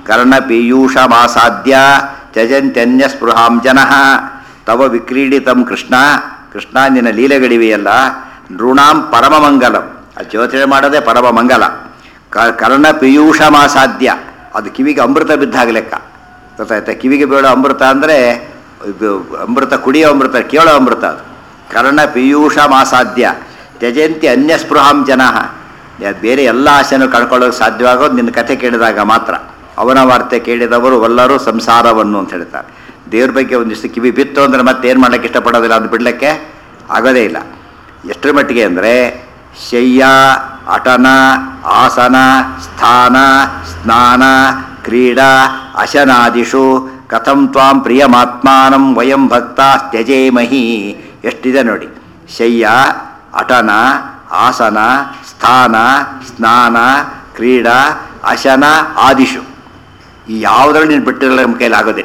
ಕರ್ಣಪೀಯೂಷಮಾಸಾದ್ಯ ತ್ಯಜಂತ್ಯನ್ಯ ಸ್ಪೃಹಾಂ ಜನಃ ತವ ವಿಕ್ರೀಡಿತಂ ಕೃಷ್ಣ ಕೃಷ್ಣ ನಿನ್ನ ಲೀಲೆಗಳಿವೆಯಲ್ಲ ನೃಣಾಂ ಪರಮ ಮಂಗಲಂ ಅದು ಯೋಚನೆ ಮಾಡೋದೇ ಪರಮ ಮಂಗಲ ಕ- ಕರ್ಣ ಪೀಯೂಷಮಾಸಾದ್ಯ ಅದು ಕಿವಿಗೆ ಅಮೃತ ಬಿದ್ದಾಗ ಲೆಕ್ಕ ಗೊತ್ತಾಯ್ತಾ ಕಿವಿಗೆ ಬೀಳೋ ಅಮೃತ ಅಂದರೆ ಇದು ಅಮೃತ ಕುಡಿಯೋ ಅಮೃತ ಕೇಳೋ ಅಮೃತ ಅದು ಕರ್ಣ ಪೀಯೂಷ ಮಾಸಾಧ್ಯ ತ್ಯಜಂತಿ ಅನ್ಯ ಸ್ಪೃಹಾಂ ಜನ ಬೇರೆ ಎಲ್ಲ ಆಸೆನೂ ಕಳ್ಕೊಳ್ಳೋಕೆ ಸಾಧ್ಯವಾಗೋದು ನಿನ್ನ ಕಥೆ ಕೇಳಿದಾಗ ಮಾತ್ರ ಅವನ ವಾರ್ತೆ ಕೇಳಿದವರು ಎಲ್ಲರೂ ಸಂಸಾರವನ್ನು ಅಂತ ಹೇಳ್ತಾರೆ ದೇವ್ರ ಬಗ್ಗೆ ಒಂದಿಷ್ಟು ಕಿವಿ ಬಿತ್ತು ಅಂದರೆ ಮತ್ತೆ ಏನು ಮಾಡ್ಲಿಕ್ಕೆ ಇಷ್ಟಪಡೋದಿಲ್ಲ ಅದು ಬಿಡಲಿಕ್ಕೆ ಆಗೋದೇ ಇಲ್ಲ ಎಷ್ಟರ ಮಟ್ಟಿಗೆ ಅಂದರೆ ಶಯ್ಯ ಅಟನ ಆಸನ ಸ್ಥಾನ ಸ್ನಾನ ಕ್ರೀಡಾ ಅಶನಾದಿಷು ಕಥಂ ತ್ವಾಂ ಪ್ರಿಯಮಾತ್ಮಾನಂ ವಯಂ ಭಕ್ತ ತ್ಯಜೇಮಹಿ ಎಷ್ಟಿದೆ ನೋಡಿ ಶಯ್ಯ ಅಟನ ಆಸನ ಸ್ಥಾನ ಸ್ನಾನ ಕ್ರೀಡಾ ಅಶನ ಆದಿಷು ಈ ಯಾವುದ್ರಲ್ಲಿ ನೀನು ಬಿಟ್ಟಿರಲ್ಲ ನಮ್ಮ ಕೈಲಿ ಆಗೋದಿಲ್ಲ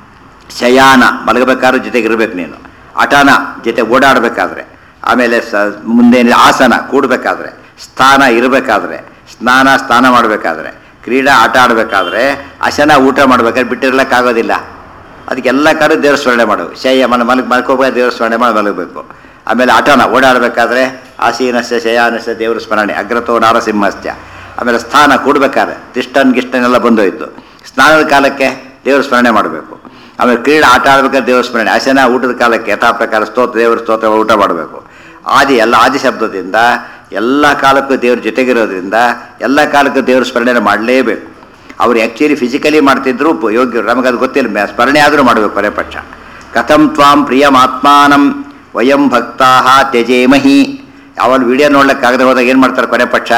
ಶಯಾನ ಮಲಗಬೇಕಾದ್ರೂ ಜೊತೆಗೆ ಇರಬೇಕು ನೀನು ಅಟನ ಜೊತೆ ಓಡಾಡಬೇಕಾದ್ರೆ ಆಮೇಲೆ ಸ ಮುಂದೆ ಆಸನ ಕೂಡಬೇಕಾದ್ರೆ ಸ್ಥಾನ ಇರಬೇಕಾದ್ರೆ ಸ್ನಾನ ಸ್ನಾನ ಮಾಡಬೇಕಾದ್ರೆ ಕ್ರೀಡಾ ಆಟ ಆಡಬೇಕಾದ್ರೆ ಅಶನ ಊಟ ಮಾಡ್ಬೇಕಾದ್ರೆ ಬಿಟ್ಟಿರ್ಲಿಕ್ಕಾಗೋದಿಲ್ಲ ಅದಕ್ಕೆಲ್ಲ ಕಾರು ದೇವ್ರ ಸ್ಮರಣೆ ಮಾಡಬೇಕು ಶಯ್ಯ ಮನ ಮಲಗ್ ಮಲ್ಕೋಬೇಕು ದೇವ್ರ ಸ್ಮರಣೆ ಮಾಡಿ ಮಲಗಬೇಕು ಆಮೇಲೆ ಆಟನ ಓಡಾಡಬೇಕಾದ್ರೆ ಆಸೀನಸ್ಯ ಶಯಾನಸ್ಯ ದೇವ್ರ ಸ್ಮರಣೆ ಅಗ್ರತೋ ನಾರಸಿಂಹಸ್ಯ ಆಮೇಲೆ ಸ್ಥಾನ ಕೂಡಬೇಕಾದ್ರೆ ತಿಷ್ಟನ್ ಗಿಷ್ಟನೆಲ್ಲ ಬಂದೋಯ್ತು ಸ್ನಾನದ ಕಾಲಕ್ಕೆ ದೇವ್ರ ಸ್ಮರಣೆ ಮಾಡಬೇಕು ಆಮೇಲೆ ಕ್ರೀಡೆ ಆಟ ಆಡ್ಬೇಕಾದ್ರೆ ದೇವ್ರ ಸ್ಮರಣೆ ಅಶನ ಊಟದ ಕಾಲಕ್ಕೆ ಯಥಾ ಪ್ರಕಾರ ಸ್ತೋತ್ರ ದೇವ್ರ ಸ್ತೋತ್ರ ಊಟ ಮಾಡಬೇಕು ಆದಿ ಎಲ್ಲ ಆದಿ ಶಬ್ದದಿಂದ ಎಲ್ಲ ಕಾಲಕ್ಕೂ ದೇವ್ರ ಜೊತೆಗಿರೋದ್ರಿಂದ ಎಲ್ಲ ಕಾಲಕ್ಕೂ ದೇವ್ರ ಸ್ಮರಣೆ ಮಾಡಲೇಬೇಕು ಅವ್ರು ಆ್ಯಕ್ಚುಲಿ ಫಿಸಿಕಲಿ ಮಾಡ್ತಿದ್ರು ಪ- ಯೋಗ್ಯರು ನಮಗದು ಗೊತ್ತಿಲ್ಲ ಮ್ಯಾ- ಸ್ಮರಣೆ ಆದರೂ ಮಾಡಬೇಕು ಪರೇ ಪಕ್ಷ ಕಥಂ ತ್ವಾಂ ಪ್ರಿಯಮಾತ್ಮಾನಂ ವಯಂ ಭಕ್ತಾ ತ್ಯಜೇಮಹಿ ಅವಳು ವಿಡಿಯೋ ನೋಡ್ಲಿಕ್ಕಾಗದೆ ಹೋದಾಗ ಏನು ಮಾಡ್ತಾರೆ ಕೊನೆ ಪಕ್ಷ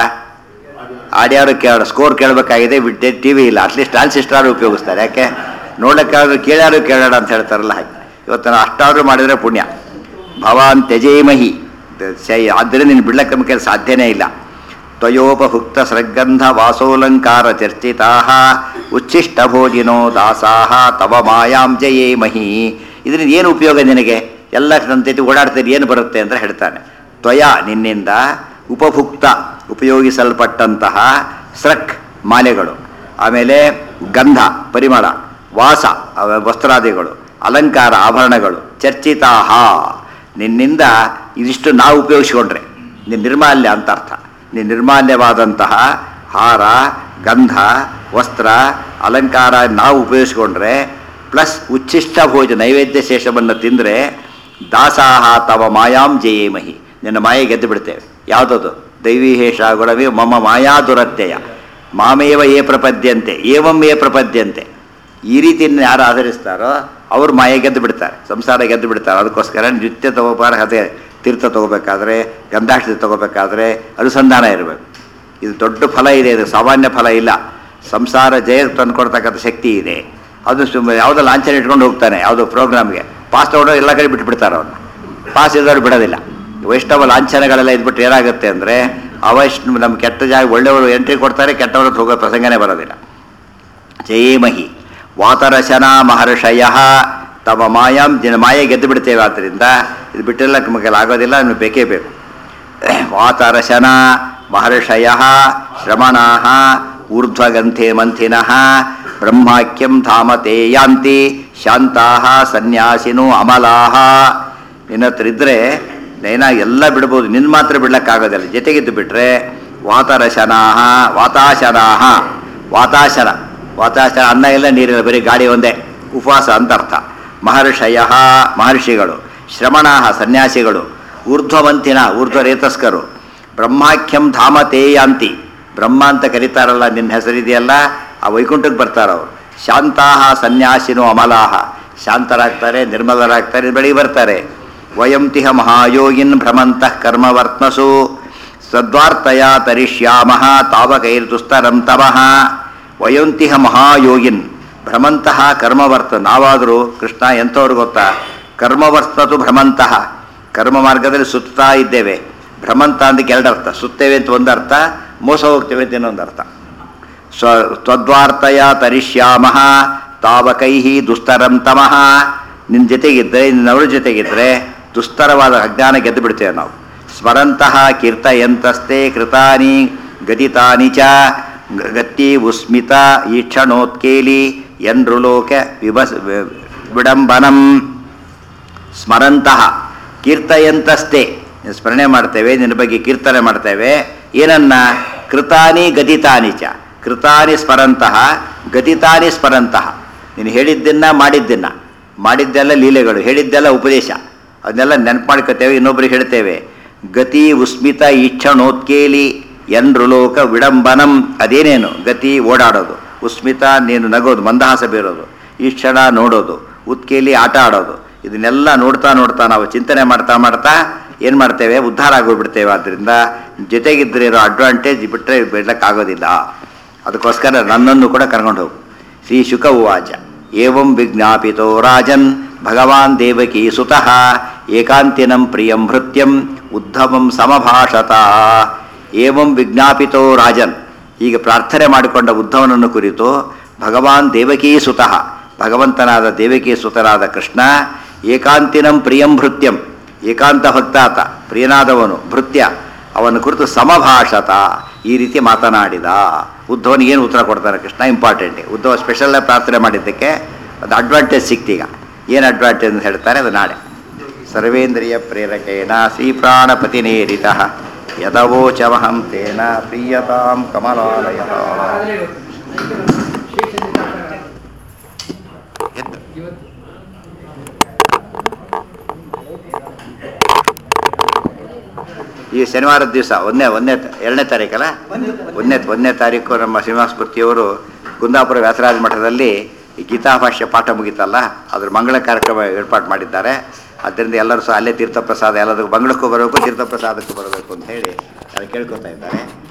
ಆಡ್ಯಾರು ಕೇಳ ಸ್ಕೋರ್ ಕೇಳಬೇಕಾಗಿದೆ ಬಿಟ್ಟೆ ಟಿ ವಿ ಇಲ್ಲ ಅಟ್ಲೀಸ್ಟ್ ಟ್ರಾನ್ಸಿಸ್ಟರ್ ಉಪಯೋಗಿಸ್ತಾರೆ ಯಾಕೆ ನೋಡೋಕ್ಕಾದ್ರೂ ಕೇಳ್ಯಾರು ಕೇಳೋಣ ಅಂತ ಹೇಳ್ತಾರಲ್ಲ ಹಾಗೆ ಇವತ್ತು ನಾವು ಅಷ್ಟಾದ್ರೂ ಮಾಡಿದರೆ ಪುಣ್ಯ ಭವಾನ್ ತ್ಯಜೇಮಹಿ ದ- ಶೈ ಆದ್ದರಿಂದ ನೀನು ಬಿಡ್ಲಕ್ಕೆ ನಮ್ಮ ಕೈಲಿ ಸಾಧ್ಯನೇ ಇಲ್ಲ ತ್ವಯೋಪಭುಕ್ತ ಸೃಗಂಧ ವಾಸೋಲಂಕಾರ ಚರ್ಚಿತಾ ಉಚ್ಛಿಷ್ಟ ಭೋಜಿನೋ ದಾಸಾಹ ತವ ಮಾಯಾಂ ಜಯೇಮಹಿ ಇದರಿಂದ ಏನು ಉಪಯೋಗ ನಿನಗೆ ಎಲ್ಲ ನನ್ನ ಜೊತೆ ಓಡಾಡ್ತೀರಿ ಏನು ಬರುತ್ತೆ ಅಂತ ಹೇಳ್ತಾನೆ ತ್ವಯ ನಿನ್ನಿಂದ ಉಪಭುಕ್ತ ಉಪಯೋಗಿಸಲ್ಪಟ್ಟಂತಹ ಸ್ರಕ್ ಮಾಲೆಗಳು ಆಮೇಲೆ ಗಂಧ ಪರಿಮಳ ವಾಸ ಅವ ವಸ್ತ್ರಾದಿಗಳು ಅಲಂಕಾರ ಆಭರಣಗಳು ಚರ್ಚಿತಾಹ ನಿನ್ನಿಂದ ಇದಿಷ್ಟು ನಾವು ಉಪಯೋಗಿಸ್ಕೊಂಡ್ರೆ ನಿನ್ನ ನಿರ್ಮಾಲ್ಯ ಅಂತ ಅರ್ಥ ನಿನ್ನ ನಿರ್ಮಾಲ್ಯವಾದಂತಹ ಹಾರ ಗಂಧ ವಸ್ತ್ರ ಅಲಂಕಾರ ನಾವು ಉಪಯೋಗಿಸ್ಕೊಂಡ್ರೆ ಪ್ಲಸ್ ಉಚ್ಛಿಷ್ಟ ಭೋಜ ನೈವೇದ್ಯ ಶೇಷವನ್ನು ತಿಂದರೆ ದಾಸಾಹ ತವ ಮಾಯಾಂ ಜಯೇಮಹಿ ನಿನ್ನ ಮಾಯೆ ಗೆದ್ದು ಬಿಡ್ತೇವೆ ಯಾವುದದು ದೈವೀಹೇಷ ಗುಣವೇ ಮಮ ಮಾಯಾ ದುರತ್ಯಯ ಮಾಮೇವ ಏ ಪ್ರಪದ್ಯಂತೆ ಏವಂ ಏ ಪ್ರಪದ್ಯಂತೆ ಈ ರೀತಿಯನ್ನು ಯಾರು ಆಧರಿಸ್ತಾರೋ ಅವರು ಮಾಯೆ ಗೆದ್ದು ಬಿಡ್ತಾರೆ ಸಂಸಾರ ಗೆದ್ದು ಬಿಡ್ತಾರೆ ಅದಕ್ಕೋಸ್ಕರ ನೃತ್ಯ ತಗೋಬಾರ ಅದೇ ತೀರ್ಥ ತಗೋಬೇಕಾದ್ರೆ ಗಂಧಾಕ್ಷತೆ ತಗೋಬೇಕಾದ್ರೆ ಅನುಸಂಧಾನ ಇರಬೇಕು ಇದು ದೊಡ್ಡ ಫಲ ಇದೆ ಇದು ಸಾಮಾನ್ಯ ಫಲ ಇಲ್ಲ ಸಂಸಾರ ಜಯ ತಂದುಕೊಡ್ತಕ್ಕಂಥ ಶಕ್ತಿ ಇದೆ ಅದು ಸುಮ್ಮ ಯಾವುದೋ ಲಾಂಛನ ಇಟ್ಕೊಂಡು ಹೋಗ್ತಾನೆ ಯಾವುದೋ ಪ್ರೋಗ್ರಾಮ್ಗೆ ಪಾಸ್ ತಗೊಂಡು ಎಲ್ಲ ಕಡೆ ಬಿಟ್ಬಿಡ್ತಾರೆ ಅವನ್ನ ಪಾಸ್ ಇದ್ದವ್ರು ಬಿಡೋದಿಲ್ಲ ವೈಷ್ಣವ ಲಾಂಛನಗಳೆಲ್ಲ ಇದ್ಬಿಟ್ಟು ಏನಾಗುತ್ತೆ ಅಂದರೆ ಅವೈಷ್ಣವ ನಮ್ಮ ಕೆಟ್ಟ ಜಾಗ ಒಳ್ಳೆಯವರು ಎಂಟ್ರಿ ಕೊಡ್ತಾರೆ ಕೆಟ್ಟವರು ಹೋಗೋ ಪ್ರಸಂಗನೇ ಬರೋದಿಲ್ಲ ಜಯೇಮಹಿ ವಾತರಶನ ಮಹರ್ಷಯ ತಮ್ಮ ಮಾಯಾಂ ಜನ ಮಾಯೆ ಗೆದ್ದು ಬಿಡ್ತೇವೆ ಆದ್ದರಿಂದ ಇದು ಬಿಟ್ಟಿಲ್ಲ ನಮಗೆ ಆಗೋದಿಲ್ಲ ನಮಗೆ ಬೇಕೇ ಬೇಕು ವಾತರಶನ ಮಹರ್ಷಯ ಶ್ರಮಣಾ ಊರ್ಧ್ವಗಂಥೆ ಮಂಥಿನಃ ಬ್ರಹ್ಮಾಖ್ಯಂ ಧಾಮತೆ ಯಾಂತಿ ಶಾಂತಾ ಸನ್ಯಾಸಿನೋ ಅಮಲಾಹ ನಿನ್ನ ಹತ್ರ ಇದ್ದರೆ ಏನ ಎಲ್ಲ ಬಿಡ್ಬೋದು ನಿನ್ನ ಮಾತ್ರ ಬಿಡ್ಲಕ್ಕಾಗೋದಿಲ್ಲ ಜೊತೆಗಿದ್ದು ಬಿಟ್ರೆ ವಾತರಶನಾಹ ವಾತಾಶನಾಹ ವಾತಾಶನ ವಾತಾಶನ ಅನ್ನ ಇಲ್ಲ ನೀರಿಲ್ಲ ಬರೀ ಗಾಡಿ ಒಂದೇ ಉಪವಾಸ ಅಂತ ಅರ್ಥ ಮಹರ್ಷಯ ಮಹರ್ಷಿಗಳು ಶ್ರಮಣಾಹ ಸನ್ಯಾಸಿಗಳು ಊರ್ಧ್ವವಂತಿನ ಊರ್ಧ್ವ ರೇತಸ್ಕರು ಬ್ರಹ್ಮಾಖ್ಯಂ ಧಾಮ ತೇಯಾಂತಿ ಬ್ರಹ್ಮ ಅಂತ ಕರೀತಾರಲ್ಲ ನಿನ್ನ ಹೆಸರಿದೆಯಲ್ಲ ಆ ವೈಕುಂಠಕ್ಕೆ ಬರ್ತಾರೆ ಶಾಂತಾಹ ಸನ್ಯಾಸಿನೋ ಅಮಲಾಹ ಶಾಂತರಾಗ್ತಾರೆ ನಿರ್ಮಲರಾಗ್ತಾರೆ ಬೆಳಿಗ್ಗೆ ಬರ್ತಾರೆ ವಯಂತಿಹ ಮಹಾಯೋಗಿನ್ ಭ್ರಮಂತಃ ಕರ್ಮವರ್ತ್ಮಸು ಸದ್ವಾರ್ತಯ ತರಿಷ್ಯಾಮಃ ತಾವಕೈರ್ದುಸ್ತರಂ ತಮಃ ವಯಂತಿಹ ಮಹಾಯೋಗಿನ್ ಭ್ರಮಂತಹ ಕರ್ಮವರ್ತ ನಾವಾದರೂ ಕೃಷ್ಣ ಎಂಥವ್ರು ಗೊತ್ತಾ ಕರ್ಮವರ್ತತು ಭ್ರಮಂತಹ ಕರ್ಮ ಮಾರ್ಗದಲ್ಲಿ ಸುತ್ತಾ ಇದ್ದೇವೆ ಭ್ರಮಂತ ಅಂದಕ್ಕೆ ಎರಡು ಅರ್ಥ ಸುತ್ತೇವೆ ಅಂತ ಒಂದು ಅರ್ಥ ಮೋಸ ಹೋಗ್ತೇವೆ ಅಂತ ಇನ್ನೊಂದು ಅರ್ಥ ಸ್ವ ತ್ವದ್ವಾರ್ತಯ ತರಿಷ್ಯಾಮಃ ತಾವಕೈ ದುಸ್ತರಂ ತಮಃ ನಿನ್ನ ಜೊತೆಗಿದ್ದರೆ ನಿನ್ನವ್ರ ಜೊತೆಗಿದ್ದರೆ ದುಸ್ತರವಾದ ಅಜ್ಞಾನ ಗೆದ್ದು ಬಿಡ್ತೇವೆ ನಾವು ಸ್ಮರಂತಹ ಕೀರ್ತಯಂತಸ್ತೆ ಕೃತಾನಿ ಗದಿತಾನಿ ಚ ಗ- ಗತ್ತಿ ಉಸ್ಮಿತ ಈಕ್ಷಣೋತ್ಕೇಲಿ ಎನ್ರುಲೋಕ ವಿಭಸ್ ವಿ- ವಿಡಂಬನಂ ಸ್ಮರಂತಹ ಕೀರ್ತಯಂತಸ್ತೆ ನೀನು ಸ್ಮರಣೆ ಮಾಡ್ತೇವೆ ನಿನ್ನ ಬಗ್ಗೆ ಕೀರ್ತನೆ ಮಾಡ್ತೇವೆ ಏನನ್ನ ಕೃತಾನಿ ಗದಿತಾನಿ ಚ ಕೃತಾನಿ ಸ್ಮರಂತಹ ಗದಿತಾನಿ ಸ್ಮರಂತಹ ನೀನು ಹೇಳಿದ್ದನ್ನ ಮಾಡಿದ್ದನ್ನ ಮಾಡಿದ್ದೆಲ್ಲ ಲೀಲೆಗಳು ಹೇಳಿದ್ದೆಲ್ಲ ಉಪದೇಶ ಅದನ್ನೆಲ್ಲ ನೆನಪು ಮಾಡ್ಕೋತೇವೆ ಇನ್ನೊಬ್ರಿಗೆ ಹೇಳ್ತೇವೆ ಗತಿ ಉಸ್ಮಿತ ಈಕ್ಷಣೋತ್ಕೇಲಿ ಎನ್ರುಲೋಕ ವಿಡಂಬನಂ ಅದೇನೇನು ಗತಿ ಓಡಾಡೋದು ಉಸ್ಮಿತ ನೀನು ನಗೋದು ಮಂದಹಾಸ ಬೀರೋದು ಈ ಕ್ಷಣ ನೋಡೋದು ಉತ್ಕೇಲಿ ಆಟ ಆಡೋದು ಇದನ್ನೆಲ್ಲ ನೋಡ್ತಾ ನೋಡ್ತಾ ನಾವು ಚಿಂತನೆ ಮಾಡ್ತಾ ಮಾಡ್ತಾ ಏನು ಮಾಡ್ತೇವೆ ಉದ್ಧಾರ ಆಗೋಗ್ಬಿಡ್ತೇವೆ ಆದ್ದರಿಂದ ಜೊತೆಗಿದ್ರೆ ಇರೋ ಅಡ್ವಾಂಟೇಜ್ ಬಿಟ್ಟರೆ ಬಿಡ್ಲಿಕ್ಕಾಗೋದಿಲ್ಲ ಅದಕ್ಕೋಸ್ಕರ ನನ್ನನ್ನು ಕೂಡ ಕರ್ಕೊಂಡು ಹೋಗು ಶ್ರೀ ಶುಕ ಉವಾಚ ಏವಂ ವಿಜ್ಞಾಪಿತೋ ರಾಜನ್ ಭಗವಾನ್ ದೇವಕಿ ಸುತಃ ಏಕಾಂತಿನಂ ಪ್ರಿಯಂ ಭೃತ್ಯಂ ಉದ್ಧವಂ ಸಮಭಾಷತ ಏವಂ ವಿಜ್ಞಾಪಿತೋ ರಾಜನ್ ಹೀಗೆ ಪ್ರಾರ್ಥನೆ ಮಾಡಿಕೊಂಡ ಉದ್ಧವನನ್ನು ಕುರಿತು ಭಗವಾನ್ ದೇವಕೀ ಸುತಃ ಭಗವಂತನಾದ ದೇವಕೀ ಸುತನಾದ ಕೃಷ್ಣ ಏಕಾಂತಿನಂ ಪ್ರಿಯಂ ಭೃತ್ಯಂ ಏಕಾಂತ ಭಕ್ತಾತ ಪ್ರಿಯನಾದವನು ಭೃತ್ಯ ಅವನ ಕುರಿತು ಸಮಭಾಷತ ಈ ರೀತಿ ಮಾತನಾಡಿದ ಉದ್ಧವನಿಗೆ ಏನು ಉತ್ತರ ಕೊಡ್ತಾನೆ ಕೃಷ್ಣ ಇಂಪಾರ್ಟೆಂಟ್ ಉದ್ಧವ ಸ್ಪೆಷಲ್ ಪ್ರಾರ್ಥನೆ ಮಾಡಿದ್ದಕ್ಕೆ ಒಂದು ಅಡ್ವಾಂಟೇಜ್ ಸಿಕ್ತೀಗ ಏನು ಅಡ್ವಾಂಟೇಜ್ ಅಂತ ಹೇಳ್ತಾರೆ ಅದು ನಾಳೆ ಸರ್ವೇಂದ್ರಿಯ ಪ್ರೇರಕೇಣ ಶ್ರೀ ಪ್ರಾಣಪತಿನೇರಿತ ಯದವೋಚಮಹಂ ತೇನ ಪ್ರೀಯತಾಂ ಕಮಲಾಲಯ
ಆಗಲೇ ಗೊತ್ತು ಶೇಷದಿಂದ
ಎತ್ತು
ಇವತ್ತು
ಈ ಶನಿವಾರದ ದಿವಸ ಒಂದನೇ ಒಂದನೇ ತ- ಎರಡನೇ ತಾರೀಕಲ್ಲ ಒಂದನೇ ಒಂದನೇ ತಾರೀಕು ನಮ್ಮ ಶ್ರೀನಿವಾಸಮೂರ್ತಿಯವರು ಕುಂದಾಪುರ ವ್ಯಾಸರಾಜ ಮಠದಲ್ಲಿ ಈ ಗೀತಾಭಾಷ್ಯ ಪಾಠ ಮುಗಿತಲ್ಲ ಅದ್ರ ಮಂಗಳ ಕಾರ್ಯಕ್ರಮ ಏರ್ಪಾಡು ಮಾಡಿದ್ದಾರೆ ಆದ್ದರಿಂದ ಎಲ್ಲರೂ ಸಹ ಅಲ್ಲೇ ತೀರ್ಥಪ್ರಸಾದ ಎಲ್ಲದಕ್ಕೂ ಮಂಗಳಕ್ಕೂ ಬರಬೇಕು ತೀರ್ಥಪ್ರಸಾದಕ್ಕೂ ಬರಬೇಕು ಅಂತ ಹೇಳಿ ಅದು ಕೇಳ್ಕೊತಾ ಇದ್ದಾರೆ